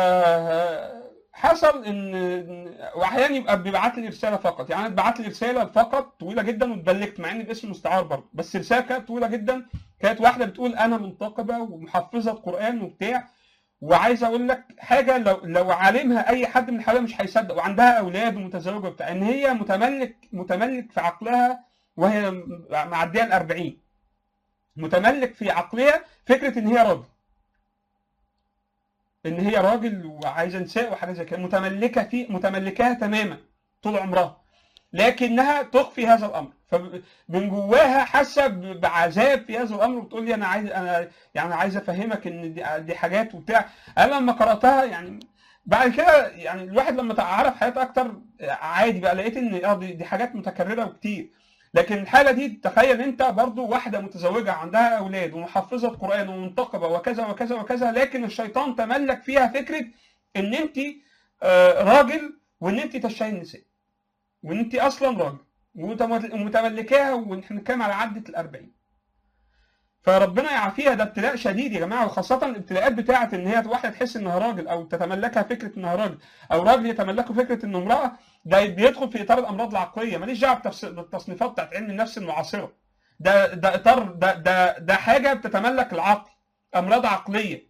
Speaker 2: حصل ان واحيانا يبقى بيبعت لي رساله فقط يعني اتبعت لي رساله فقط طويله جدا واتبلغت مع ان باسم مستعار برضه بس الرساله كانت طويله جدا كانت واحده بتقول انا منتقبه ومحفظه قران وبتاع وعايز اقول لك حاجه لو لو عالمها اي حد من حواليها مش هيصدق وعندها اولاد ومتزوجه وبتاع ان هي متملك متملك في عقلها وهي معديه ال 40 متملك في عقلها فكره ان هي راجل ان هي راجل وعايزه نساء وحاجه زي كده متملكه في متملكاها تماما طول عمرها لكنها تخفي هذا الامر فمن جواها حاسه بعذاب في هذا الامر وبتقول لي انا عايز انا يعني عايز افهمك ان دي, دي حاجات وبتاع انا لما قراتها يعني بعد كده يعني الواحد لما تعرف حياته اكتر عادي بقى لقيت ان اه دي, دي حاجات متكرره وكتير لكن الحاله دي تخيل انت برضو واحده متزوجه عندها اولاد ومحفظه قران ومنتقبه وكذا وكذا وكذا لكن الشيطان تملك فيها فكره ان انت آه، راجل وان انت تشتهي النساء وان انت اصلا راجل ومتمل- ومتملكاها ونحن بنتكلم على عدة الأربعين فربنا يعافيها ده ابتلاء شديد يا جماعه وخاصه الابتلاءات بتاعه ان هي واحده تحس انها راجل او تتملكها فكره انها راجل او راجل يتملكه فكره انه امراه ده بيدخل في اطار الامراض العقليه ماليش دعوه بالتفس- بالتصنيفات بتاعت علم النفس المعاصره ده ده اطار ده ده ده حاجه بتتملك العقل امراض عقليه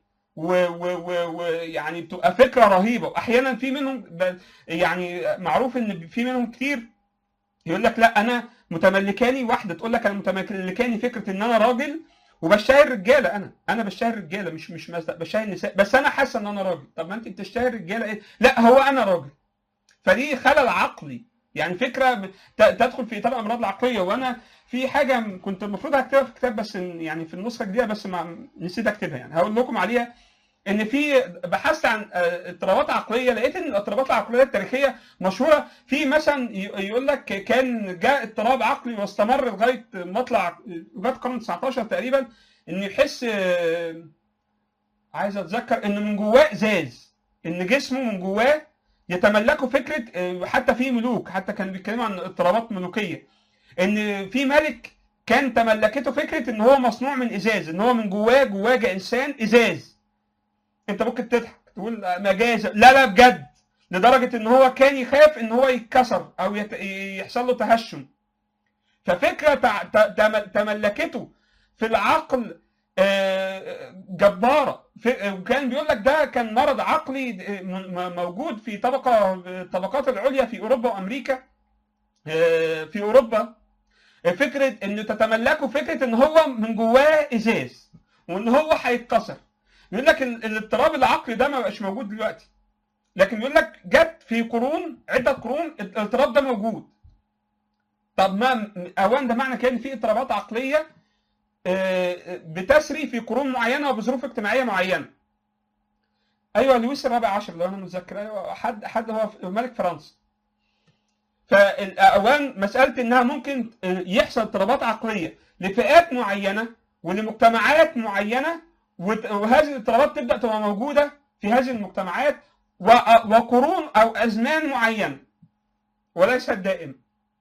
Speaker 2: ويعني بتبقى فكره رهيبه واحيانا في منهم ب- يعني معروف ان في منهم كتير يقول لك لا انا متملكاني واحده تقول لك انا متملكاني فكره ان انا راجل وبشتهي الرجاله انا انا بشتهي الرجاله مش مش مس- بشتهي النساء بس انا حاسه ان انا راجل طب ما انت بتشتهي الرجاله ايه لا هو انا راجل فدي خلل عقلي يعني فكره ب- ت- تدخل في اطار الامراض العقليه وانا في حاجه م- كنت المفروض هكتبها في كتاب بس إن- يعني في النسخه الجديده بس ما نسيت اكتبها يعني هقول لكم عليها ان في بحثت عن آه، اضطرابات عقليه لقيت ان الاضطرابات العقليه التاريخيه مشهوره في مثلا ي- يقول لك كان جاء اضطراب عقلي واستمر لغايه مطلع لغايه القرن 19 تقريبا ان يحس آه، عايز اتذكر ان من جواه ازاز ان جسمه من جواه يتملكوا فكره آه، حتى في ملوك حتى كانوا بيتكلموا عن اضطرابات ملوكيه ان في ملك كان تملكته فكره ان هو مصنوع من ازاز ان هو من جواه جواه انسان ازاز انت ممكن تضحك تقول مجاز لا لا بجد لدرجه ان هو كان يخاف ان هو يتكسر او يت... يحصل له تهشم ففكره تع... ت- تم- تملكته في العقل آه، جباره في- وكان بيقول لك ده كان مرض عقلي آه، م- م- موجود في طبقه الطبقات العليا في اوروبا وامريكا آه، في اوروبا فكره انه تتملكه فكره ان هو من جواه ازاز وان هو هيتكسر يقول لك ال- الاضطراب العقلي ده ما بقاش موجود دلوقتي لكن يقول لك جت في قرون عده قرون الاضطراب ده موجود طب ما اوان ده معنى كده ان في اضطرابات عقليه آه، بتسري في قرون معينه وبظروف اجتماعيه معينه ايوه لويس الرابع عشر لو انا متذكر ايوه حد حد هو ملك فرنسا فالاوان مساله انها ممكن يحصل اضطرابات عقليه لفئات معينه ولمجتمعات معينه وت- وهذه الاضطرابات تبدا تبقى موجوده في هذه المجتمعات و- وقرون او ازمان معينه وليست دائمه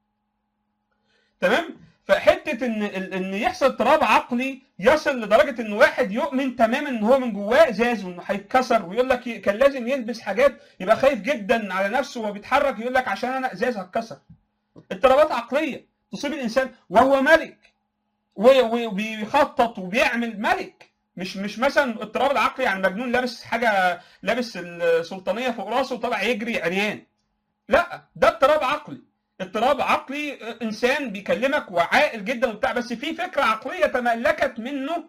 Speaker 2: تمام فحته ان ان يحصل اضطراب عقلي يصل لدرجه ان واحد يؤمن تماما ان هو من جواه ازاز وانه هيتكسر ويقول لك ي- كان لازم يلبس حاجات يبقى خايف جدا على نفسه وهو بيتحرك يقول لك عشان انا ازاز هتكسر اضطرابات عقليه تصيب الانسان وهو ملك و- وبيخطط وبيعمل ملك مش مش مثلا اضطراب العقلي يعني مجنون لابس حاجه لابس السلطانيه فوق راسه وطالع يجري عريان لا ده اضطراب عقلي اضطراب عقلي انسان بيكلمك وعاقل جدا وبتاع بس في فكره عقليه تملكت منه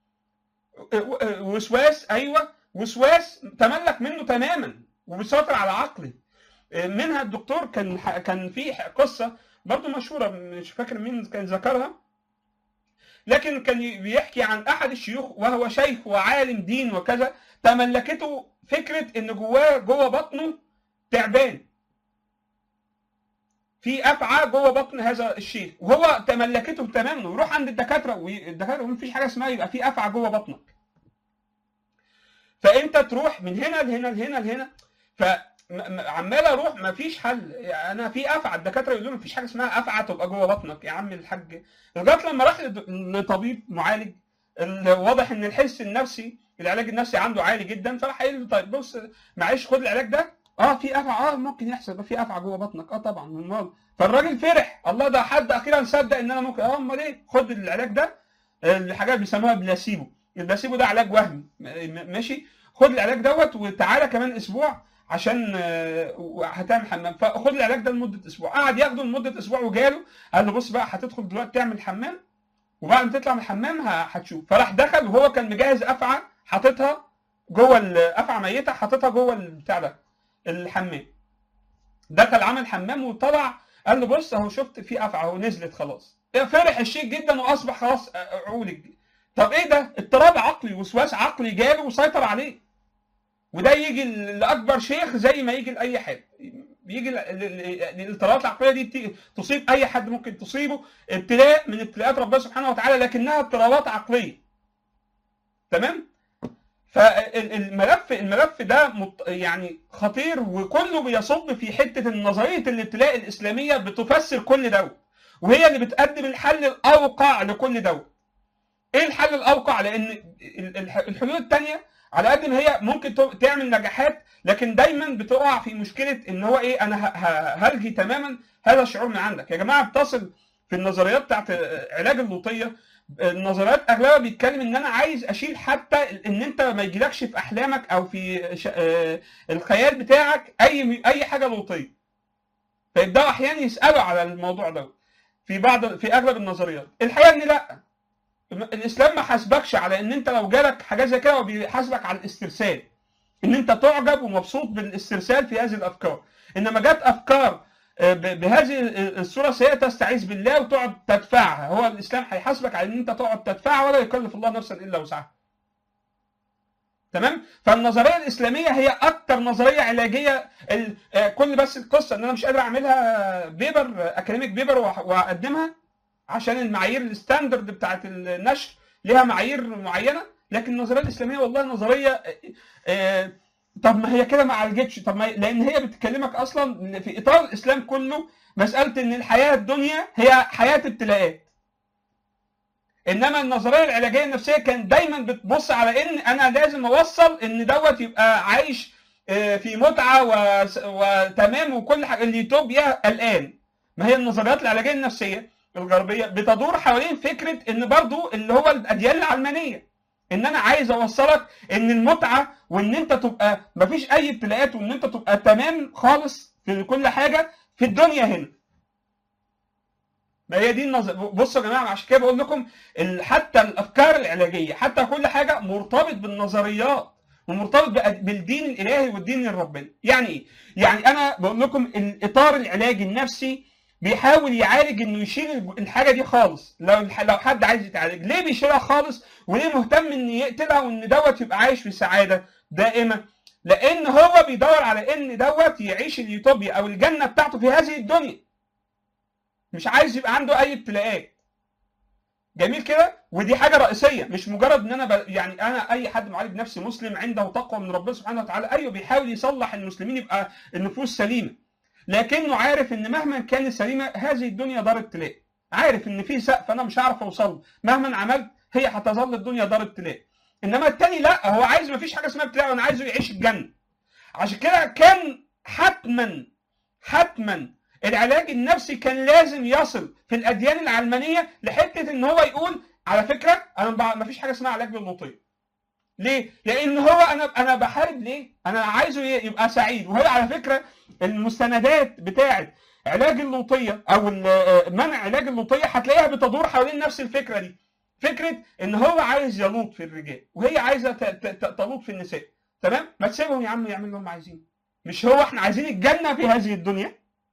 Speaker 2: وسواس ايوه وسواس تملك منه تماما وبيسيطر على عقلي منها الدكتور كان كان في قصه برضو مشهوره مش فاكر مين كان ذكرها لكن كان بيحكي عن احد الشيوخ وهو شيخ وعالم دين وكذا تملكته فكره ان جواه جوه بطنه تعبان في افعى جوه بطن هذا الشيخ وهو تملكته تماما ويروح عند الدكاتره والدكاتره ما فيش حاجه اسمها يبقى في افعى جوه بطنك فانت تروح من هنا لهنا لهنا لهنا فعمال اروح ما فيش حل انا في افعى الدكاتره يقولوا ما فيش حاجه اسمها افعى تبقى جوه بطنك يا عم الحاج لغايه لما راح لطبيب معالج واضح ان الحس النفسي العلاج النفسي عنده عالي جدا فراح قايل له طيب بص معلش خد العلاج ده اه في افعى اه ممكن يحصل يبقى في افعى جوه بطنك اه طبعا امال فالراجل فرح الله ده حد اخيرا صدق ان انا ممكن اه امال ايه خد العلاج ده الحاجات بيسموها بلاسيبو البلاسيبو ده علاج وهمي ماشي خد العلاج دوت وتعالى كمان اسبوع عشان هتعمل حمام فخد العلاج ده لمده اسبوع قعد ياخده لمده اسبوع وجاله قال له بص بقى هتدخل دلوقتي تعمل حمام وبعد ما تطلع من الحمام هتشوف فراح دخل وهو كان مجهز افعى حاططها جوه الافعى ميته حاططها جوه البتاع ده الحمام دخل عمل حمام وطلع قال له بص اهو شفت في افعى اهو نزلت خلاص فرح الشيخ جدا واصبح خلاص عولج طب ايه ده اضطراب عقلي وسواس عقلي جاله وسيطر عليه وده يجي لاكبر شيخ زي ما يجي لاي حد بيجي ال- ال- ال- الاضطرابات العقليه دي ت- تصيب اي حد ممكن تصيبه ابتلاء من ابتلاءات ربنا سبحانه وتعالى لكنها اضطرابات عقليه تمام فالملف الملف ده مط- يعني خطير وكله بيصب في حته ان نظريه الابتلاء الاسلاميه بتفسر كل دوت وهي اللي بتقدم الحل الاوقع لكل دوت ايه الحل الاوقع لان ال- الح- الحلول الثانيه على قد ما هي ممكن ت- تعمل نجاحات لكن دايما بتقع في مشكله ان هو ايه انا ه- ه- هلغي تماما هذا الشعور من عندك يا جماعه بتصل في النظريات بتاعت علاج اللوطيه النظريات اغلبها بيتكلم ان انا عايز اشيل حتى ان انت ما يجيلكش في احلامك او في ش... آه، الخيال بتاعك اي اي حاجه لوطيه فيبداوا احيانا يسالوا على الموضوع ده في بعض في اغلب النظريات الحقيقه ان لا الاسلام ما حاسبكش على ان انت لو جالك حاجات زي كده هو بيحاسبك على الاسترسال ان انت تعجب ومبسوط بالاسترسال في هذه الافكار انما جت افكار آه، ب- بهذه الصوره السيئه تستعيذ بالله وتقعد تدفعها هو الاسلام هيحاسبك على ان انت تقعد تدفعها ولا يكلف الله نفسا الا وسعها تمام فالنظريه الاسلاميه هي اكتر نظريه علاجيه ال- آه، كل بس القصه ان انا مش قادر اعملها بيبر اكاديميك بيبر واقدمها عشان المعايير الستاندرد بتاعت النشر ليها معايير معينه لكن النظريه الاسلاميه والله نظريه آه، آه، طب ما هي كده ما عالجتش طب ما لان هي بتكلمك اصلا إن في اطار الاسلام كله مساله ان الحياه الدنيا هي حياه ابتلاءات انما النظريه العلاجيه النفسيه كانت دايما بتبص على ان انا لازم اوصل ان دوت يبقى عايش آه، في متعه وس- وتمام وكل حاجه اليوتوبيا الان ما هي النظريات العلاجيه النفسيه الغربيه بتدور حوالين فكره ان برضو اللي هو الاديان العلمانيه ان انا عايز اوصلك ان المتعه وان انت تبقى مفيش اي ابتلاءات وان انت تبقى تمام خالص في كل حاجه في الدنيا هنا ما هي دي النظر بصوا يا جماعه عشان كده بقول لكم ال- حتى الافكار العلاجيه حتى كل حاجه مرتبط بالنظريات ومرتبط بأد- بالدين الالهي والدين الرباني يعني ايه يعني انا بقول لكم الاطار العلاجي النفسي بيحاول يعالج انه يشيل الج- الحاجه دي خالص لو الح- لو حد عايز يتعالج ليه بيشيلها خالص وليه مهتم ان يقتلها وان دوت يبقى عايش في سعاده دائمه لان هو بيدور على ان دوت يعيش اليوتوبيا او الجنه بتاعته في هذه الدنيا مش عايز يبقى عنده اي ابتلاءات جميل كده ودي حاجه رئيسيه مش مجرد ان انا ب... يعني انا اي حد معالج نفسي مسلم عنده تقوى من ربنا سبحانه وتعالى ايوه بيحاول يصلح المسلمين يبقى النفوس سليمه لكنه عارف ان مهما كانت سليمه هذه الدنيا دار ابتلاء عارف ان في سقف انا مش هعرف اوصل له. مهما عملت هي هتظل الدنيا دار ابتلاء انما التاني لا هو عايز مفيش حاجه اسمها ابتلاء وانا عايزه يعيش الجنه عشان كده كان حتما حتما العلاج النفسي كان لازم يصل في الاديان العلمانيه لحته ان هو يقول على فكره انا ما فيش حاجه اسمها علاج للوطيه ليه؟ لان هو انا انا بحارب ليه؟ انا عايزه ي- يبقى سعيد وهي على فكره المستندات بتاعه علاج اللوطيه او ال- منع علاج اللوطيه هتلاقيها بتدور حوالين نفس الفكره دي فكره ان هو عايز يلوط في الرجال وهي عايزه ت- ت- ت- تلوط في النساء تمام؟ ما تسيبهم يا عم يعملوا اللي هم عايزينه مش هو احنا عايزين الجنه في هذه الدنيا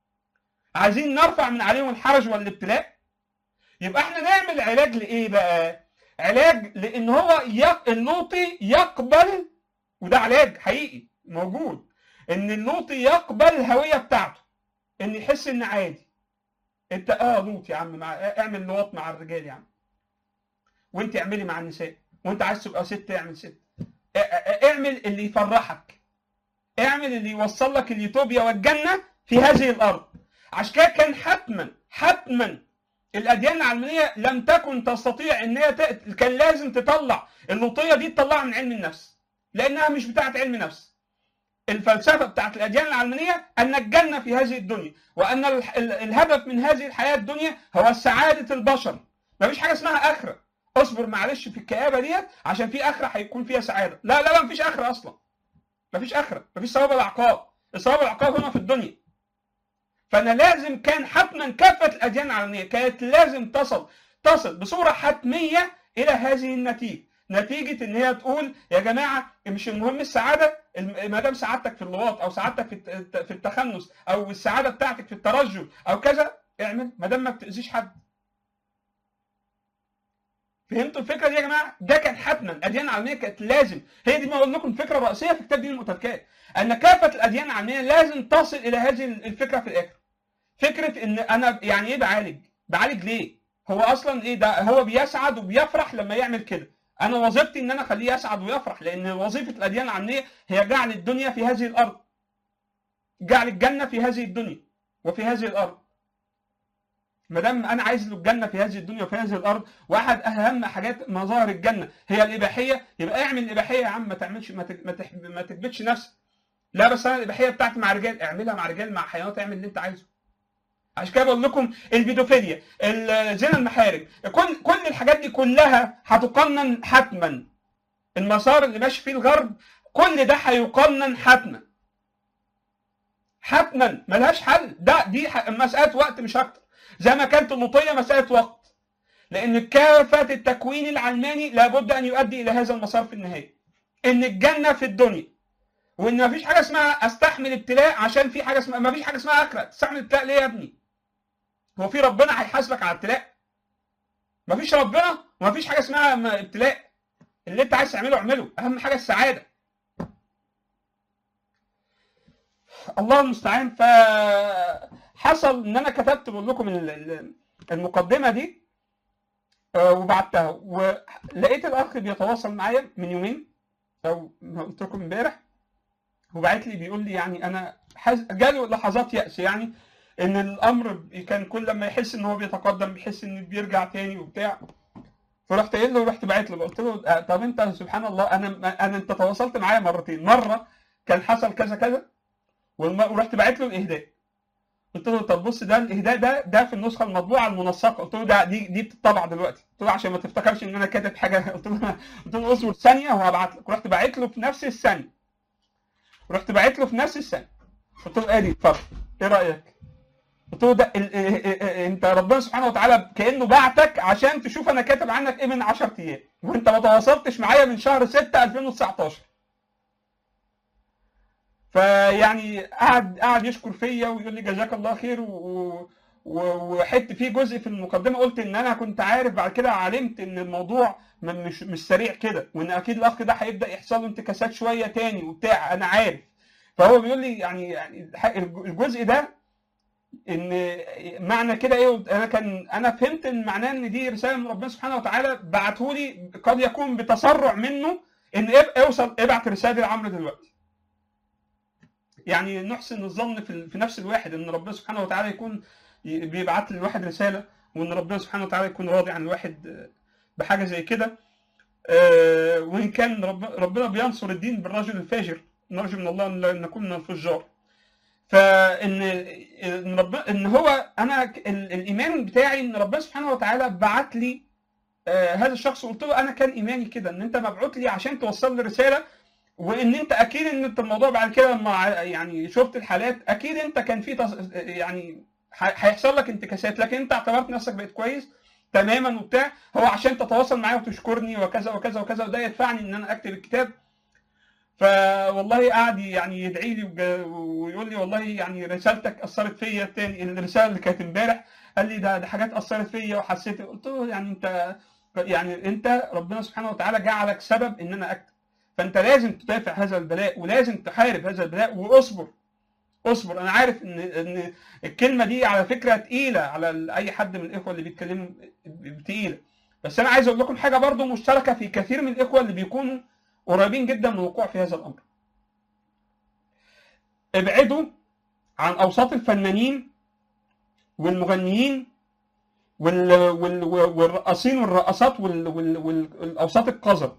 Speaker 2: عايزين نرفع من عليهم الحرج والابتلاء يبقى احنا نعمل علاج لايه بقى علاج لان هو يق... اللوطي يقبل وده علاج حقيقي موجود ان اللوطي يقبل الهويه بتاعته ان يحس ان عادي انت اه لوط يا عم مع... اعمل لواط مع الرجال يا عم وانت اعملي مع النساء وانت عايز تبقى ست اعمل ست ا- ا- اعمل اللي يفرحك اعمل اللي يوصل لك اليوتوبيا والجنه في هذه الارض عشان كده كان حتما حتما الاديان العلمانيه لم تكن تستطيع ان هي ت... كان لازم تطلع اللوطيه دي تطلعها من علم النفس لانها مش بتاعه علم نفس الفلسفه بتاعت الاديان العلمانيه ان الجنه في هذه الدنيا وان ال... ال... الهدف من هذه الحياه الدنيا هو سعاده البشر مفيش حاجه اسمها اخره اصبر معلش في الكآبه ديت عشان في اخره هيكون فيها سعاده لا لا لا مفيش اخره اصلا مفيش اخره مفيش ثواب العقاب الثواب العقاب هنا في الدنيا فانا لازم كان حتما كافه الاديان العالميه كانت لازم تصل تصل بصوره حتميه الى هذه النتيجه نتيجه ان هي تقول يا جماعه مش المهم السعاده الم- ما دام سعادتك في اللواط او سعادتك في الت- في التخنث او السعاده بتاعتك في الترجل او كذا اعمل ما دام ما بتاذيش حد فهمتوا الفكره دي يا جماعه ده كان حتما الاديان العالميه كانت لازم هي دي ما اقول لكم الفكره الرئيسيه في كتاب دين المتركات ان كافه الاديان العالميه لازم تصل الى هذه الفكره في الاخر فكره ان انا يعني ايه بعالج بعالج ليه هو اصلا ايه ده هو بيسعد وبيفرح لما يعمل كده انا وظيفتي ان انا اخليه يسعد ويفرح لان وظيفه الاديان العالميه هي جعل الدنيا في هذه الارض جعل الجنه في هذه الدنيا وفي هذه الارض ما دام انا عايز له الجنه في هذه الدنيا وفي هذه الارض واحد اهم حاجات مظاهر الجنه هي الاباحيه يبقى اعمل الاباحيه يا عم ما تعملش ما تك- ما تح- ما تكبتش نفسك لا بس انا الاباحيه بتاعتي مع رجال اعملها مع رجال مع حيوانات اعمل اللي انت عايزه عشان كده بقول لكم البيدوفيليا زنا المحارم كل كل الحاجات دي كلها هتقنن حتما المسار اللي ماشي فيه الغرب كل ده هيقنن حتما حتما ملهاش حل ده دي ح- مساله وقت مش اكتر زي ما كانت اللوطيه مساله وقت لان كافه التكوين العلماني لابد ان يؤدي الى هذا المسار في النهايه ان الجنه في الدنيا وان مفيش حاجه اسمها استحمل ابتلاء عشان في حاجه اسمها مفيش حاجه اسمها اخره تستحمل ابتلاء ليه يا ابني هو في ربنا هيحاسبك على ابتلاء مفيش ربنا ومفيش حاجه اسمها م- ابتلاء اللي انت عايز تعمله اعمله اهم حاجه السعاده الله المستعان فحصل ان انا كتبت بقول لكم ال- ال- المقدمه دي آه، وبعتها ولقيت الاخ بيتواصل معايا من يومين او ما قلت لكم امبارح وبعت لي بيقول لي يعني انا حز... جاله لحظات يأس يعني ان الامر كان كل لما يحس ان هو بيتقدم بيحس ان بيرجع تاني وبتاع فرحت قايل له ورحت باعت له قلت له آه، طب انت سبحان الله انا انا انت تواصلت معايا مرتين مره كان حصل كذا كذا والم- ورحت باعت له الاهداء قلت له طب بص ده الاهداء ده ده في النسخه المطبوعه المنسقه قلت له ده دي دي بتطبع دلوقتي قلت له عشان ما تفتكرش ان انا كاتب حاجه قلت له قلت له اصبر ثانيه وهبعت لك رحت باعت له في نفس الثانيه رحت باعت له في نفس الثانيه قلت له ادي اتفضل ايه رايك؟ قلت له ده ال- ال- ال- انت ربنا سبحانه وتعالى كانه بعتك عشان تشوف انا كاتب عنك ايه من 10 ايام وانت ما تواصلتش معايا من شهر 6 2019 فيعني قعد قعد يشكر فيا ويقول لي جزاك الله خير و- و- وحت في جزء في المقدمه قلت ان انا كنت عارف بعد كده علمت ان الموضوع م- مش مش سريع كده وان اكيد الاخ ده هيبدا يحصل له انتكاسات شويه تاني وبتاع انا عارف فهو بيقول لي يعني يعني الح- الجزء ده ان معنى كده ايه انا كان انا فهمت ان معناه ان دي رساله من ربنا سبحانه وتعالى بعته لي قد يكون بتسرع منه ان اب- اوصل ابعت رساله لعمرو دلوقتي يعني نحسن الظن في, في نفس الواحد ان ربنا سبحانه وتعالى يكون ي- بيبعت للواحد رساله وان ربنا سبحانه وتعالى يكون راضي عن الواحد آه، بحاجه زي كده آه، وان كان رب ربنا بينصر الدين بالرجل الفاجر نرجو من الله ان لا نكون من الفجار فان ان ربنا ان هو انا ك- ال- الايمان بتاعي ان ربنا سبحانه وتعالى بعت لي آه، هذا الشخص قلت له انا كان ايماني كده ان انت مبعوت لي عشان توصل لي رساله وان انت اكيد ان انت الموضوع بعد كده لما ع- يعني شفت الحالات اكيد انت كان في تص... يعني ح- هيحصل لك انتكاسات لكن انت اعتبرت نفسك بقيت كويس تماما وبتاع هو عشان تتواصل معايا وتشكرني وكذا وكذا وكذا وده يدفعني ان انا اكتب الكتاب فوالله قعد يعني يدعي لي وج- ويقول لي والله يعني رسالتك اثرت فيا تاني الرساله اللي كانت امبارح قال لي ده ده حاجات اثرت فيا وحسيت قلت له يعني انت يعني انت ربنا سبحانه وتعالى جعلك سبب ان انا اكتب فانت لازم تدافع هذا البلاء ولازم تحارب هذا البلاء واصبر اصبر انا عارف ان ان الكلمه دي على فكره تقيله على ال- اي حد من الاخوه اللي بيتكلموا تقيله بس انا عايز اقول لكم حاجه برضو مشتركه في كثير من الاخوه اللي بيكونوا قريبين جدا من الوقوع في هذا الامر ابعدوا عن اوساط الفنانين والمغنيين وال... وال... والرقاصين والرقصات وال... وال... وال... والاوساط القذره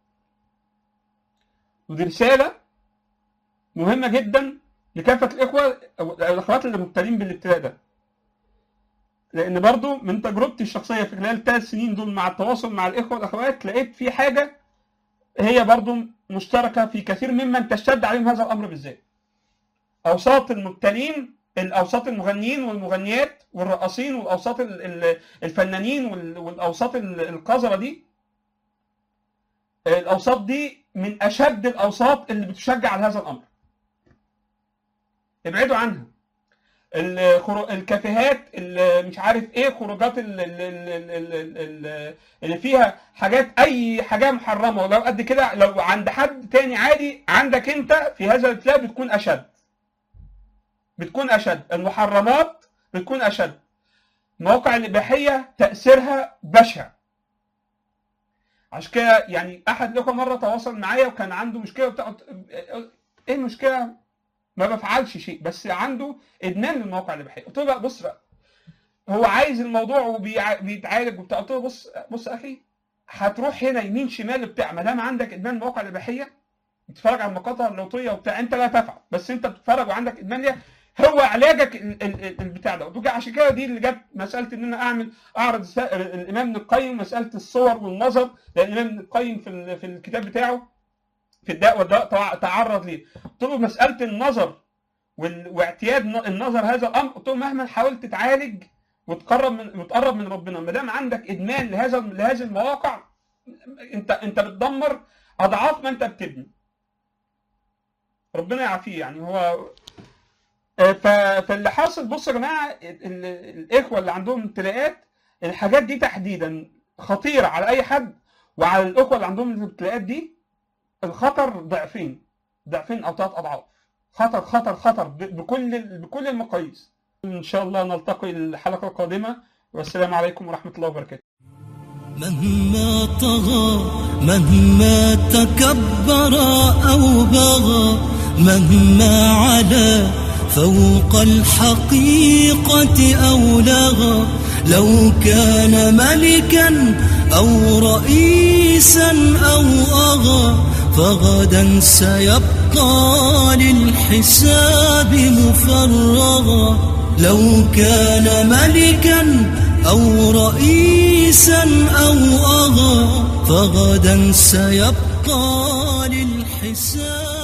Speaker 2: ودي رساله مهمه جدا لكافه الاخوه أو الاخوات اللي مبتلين بالابتلاء ده لان برضو من تجربتي الشخصيه في خلال الثلاث سنين دول مع التواصل مع الاخوه والاخوات لقيت في حاجه هي برضو مشتركه في كثير ممن تشتد عليهم هذا الامر بالذات اوساط المبتلين الاوساط المغنيين والمغنيات والرقاصين والاوساط ال- ال- الفنانين وال- والاوساط ال- القذره دي الاوساط دي من اشد الاوساط اللي بتشجع على هذا الامر ابعدوا عنها الخرو- الكافيهات اللي مش عارف ايه خروجات ال- ال- ال- ال- ال- ال- اللي فيها حاجات اي حاجه محرمه ولو قد كده لو عند حد تاني عادي عندك انت في هذا الكتاب بتكون اشد بتكون اشد المحرمات بتكون اشد مواقع الاباحيه تاثيرها بشع عشان كده يعني احد لكم مره تواصل معايا وكان عنده مشكله وبتاع ايه المشكله ما بفعلش شيء بس عنده ادمان للمواقع الاباحيه قلت له بقى بص بقى هو عايز الموضوع وبيتعالج وبتاع قلت له بص بص يا اخي هتروح هنا يمين شمال بتاع ما دام عندك ادمان المواقع الاباحيه بتتفرج على المقاطع اللوطيه وبتاع انت لا تفعل بس انت بتتفرج وعندك ادمان ليها هو علاجك ال- ال- ال- البتاع ده قلت له عشان كده دي اللي جت مساله ان انا اعمل اعرض س- الامام ابن القيم مساله الصور والنظر لان الامام ابن القيم في ال- في الكتاب بتاعه في الداء والدواء تع- تعرض ليه قلت له مساله النظر وال- واعتياد ن- النظر هذا الامر قلت له مهما حاولت تعالج وتقرب من وتقرب من ربنا ما دام عندك ادمان لهذا لهذه المواقع انت انت بتدمر اضعاف ما انت بتبني ربنا يعافيه يعني هو آه، ف- فاللي حاصل بصوا يا جماعه ال- ال- الاخوه اللي عندهم ابتلاءات الحاجات دي تحديدا خطيره على اي حد وعلى الاخوه اللي عندهم الابتلاءات دي الخطر ضعفين ضعفين او ثلاث اضعاف خطر خطر خطر ب- بكل ال- بكل المقاييس ان شاء الله نلتقي الحلقه القادمه والسلام عليكم ورحمه الله وبركاته
Speaker 3: مهما طغى مهما تكبر أو بغى مهما علا فوق الحقيقة أو لغى لو كان ملكا أو رئيسا أو أغى فغدا سيبقى للحساب مفرغا لو كان ملكا أو رئيسا أو أغى فغدا سيبقى للحساب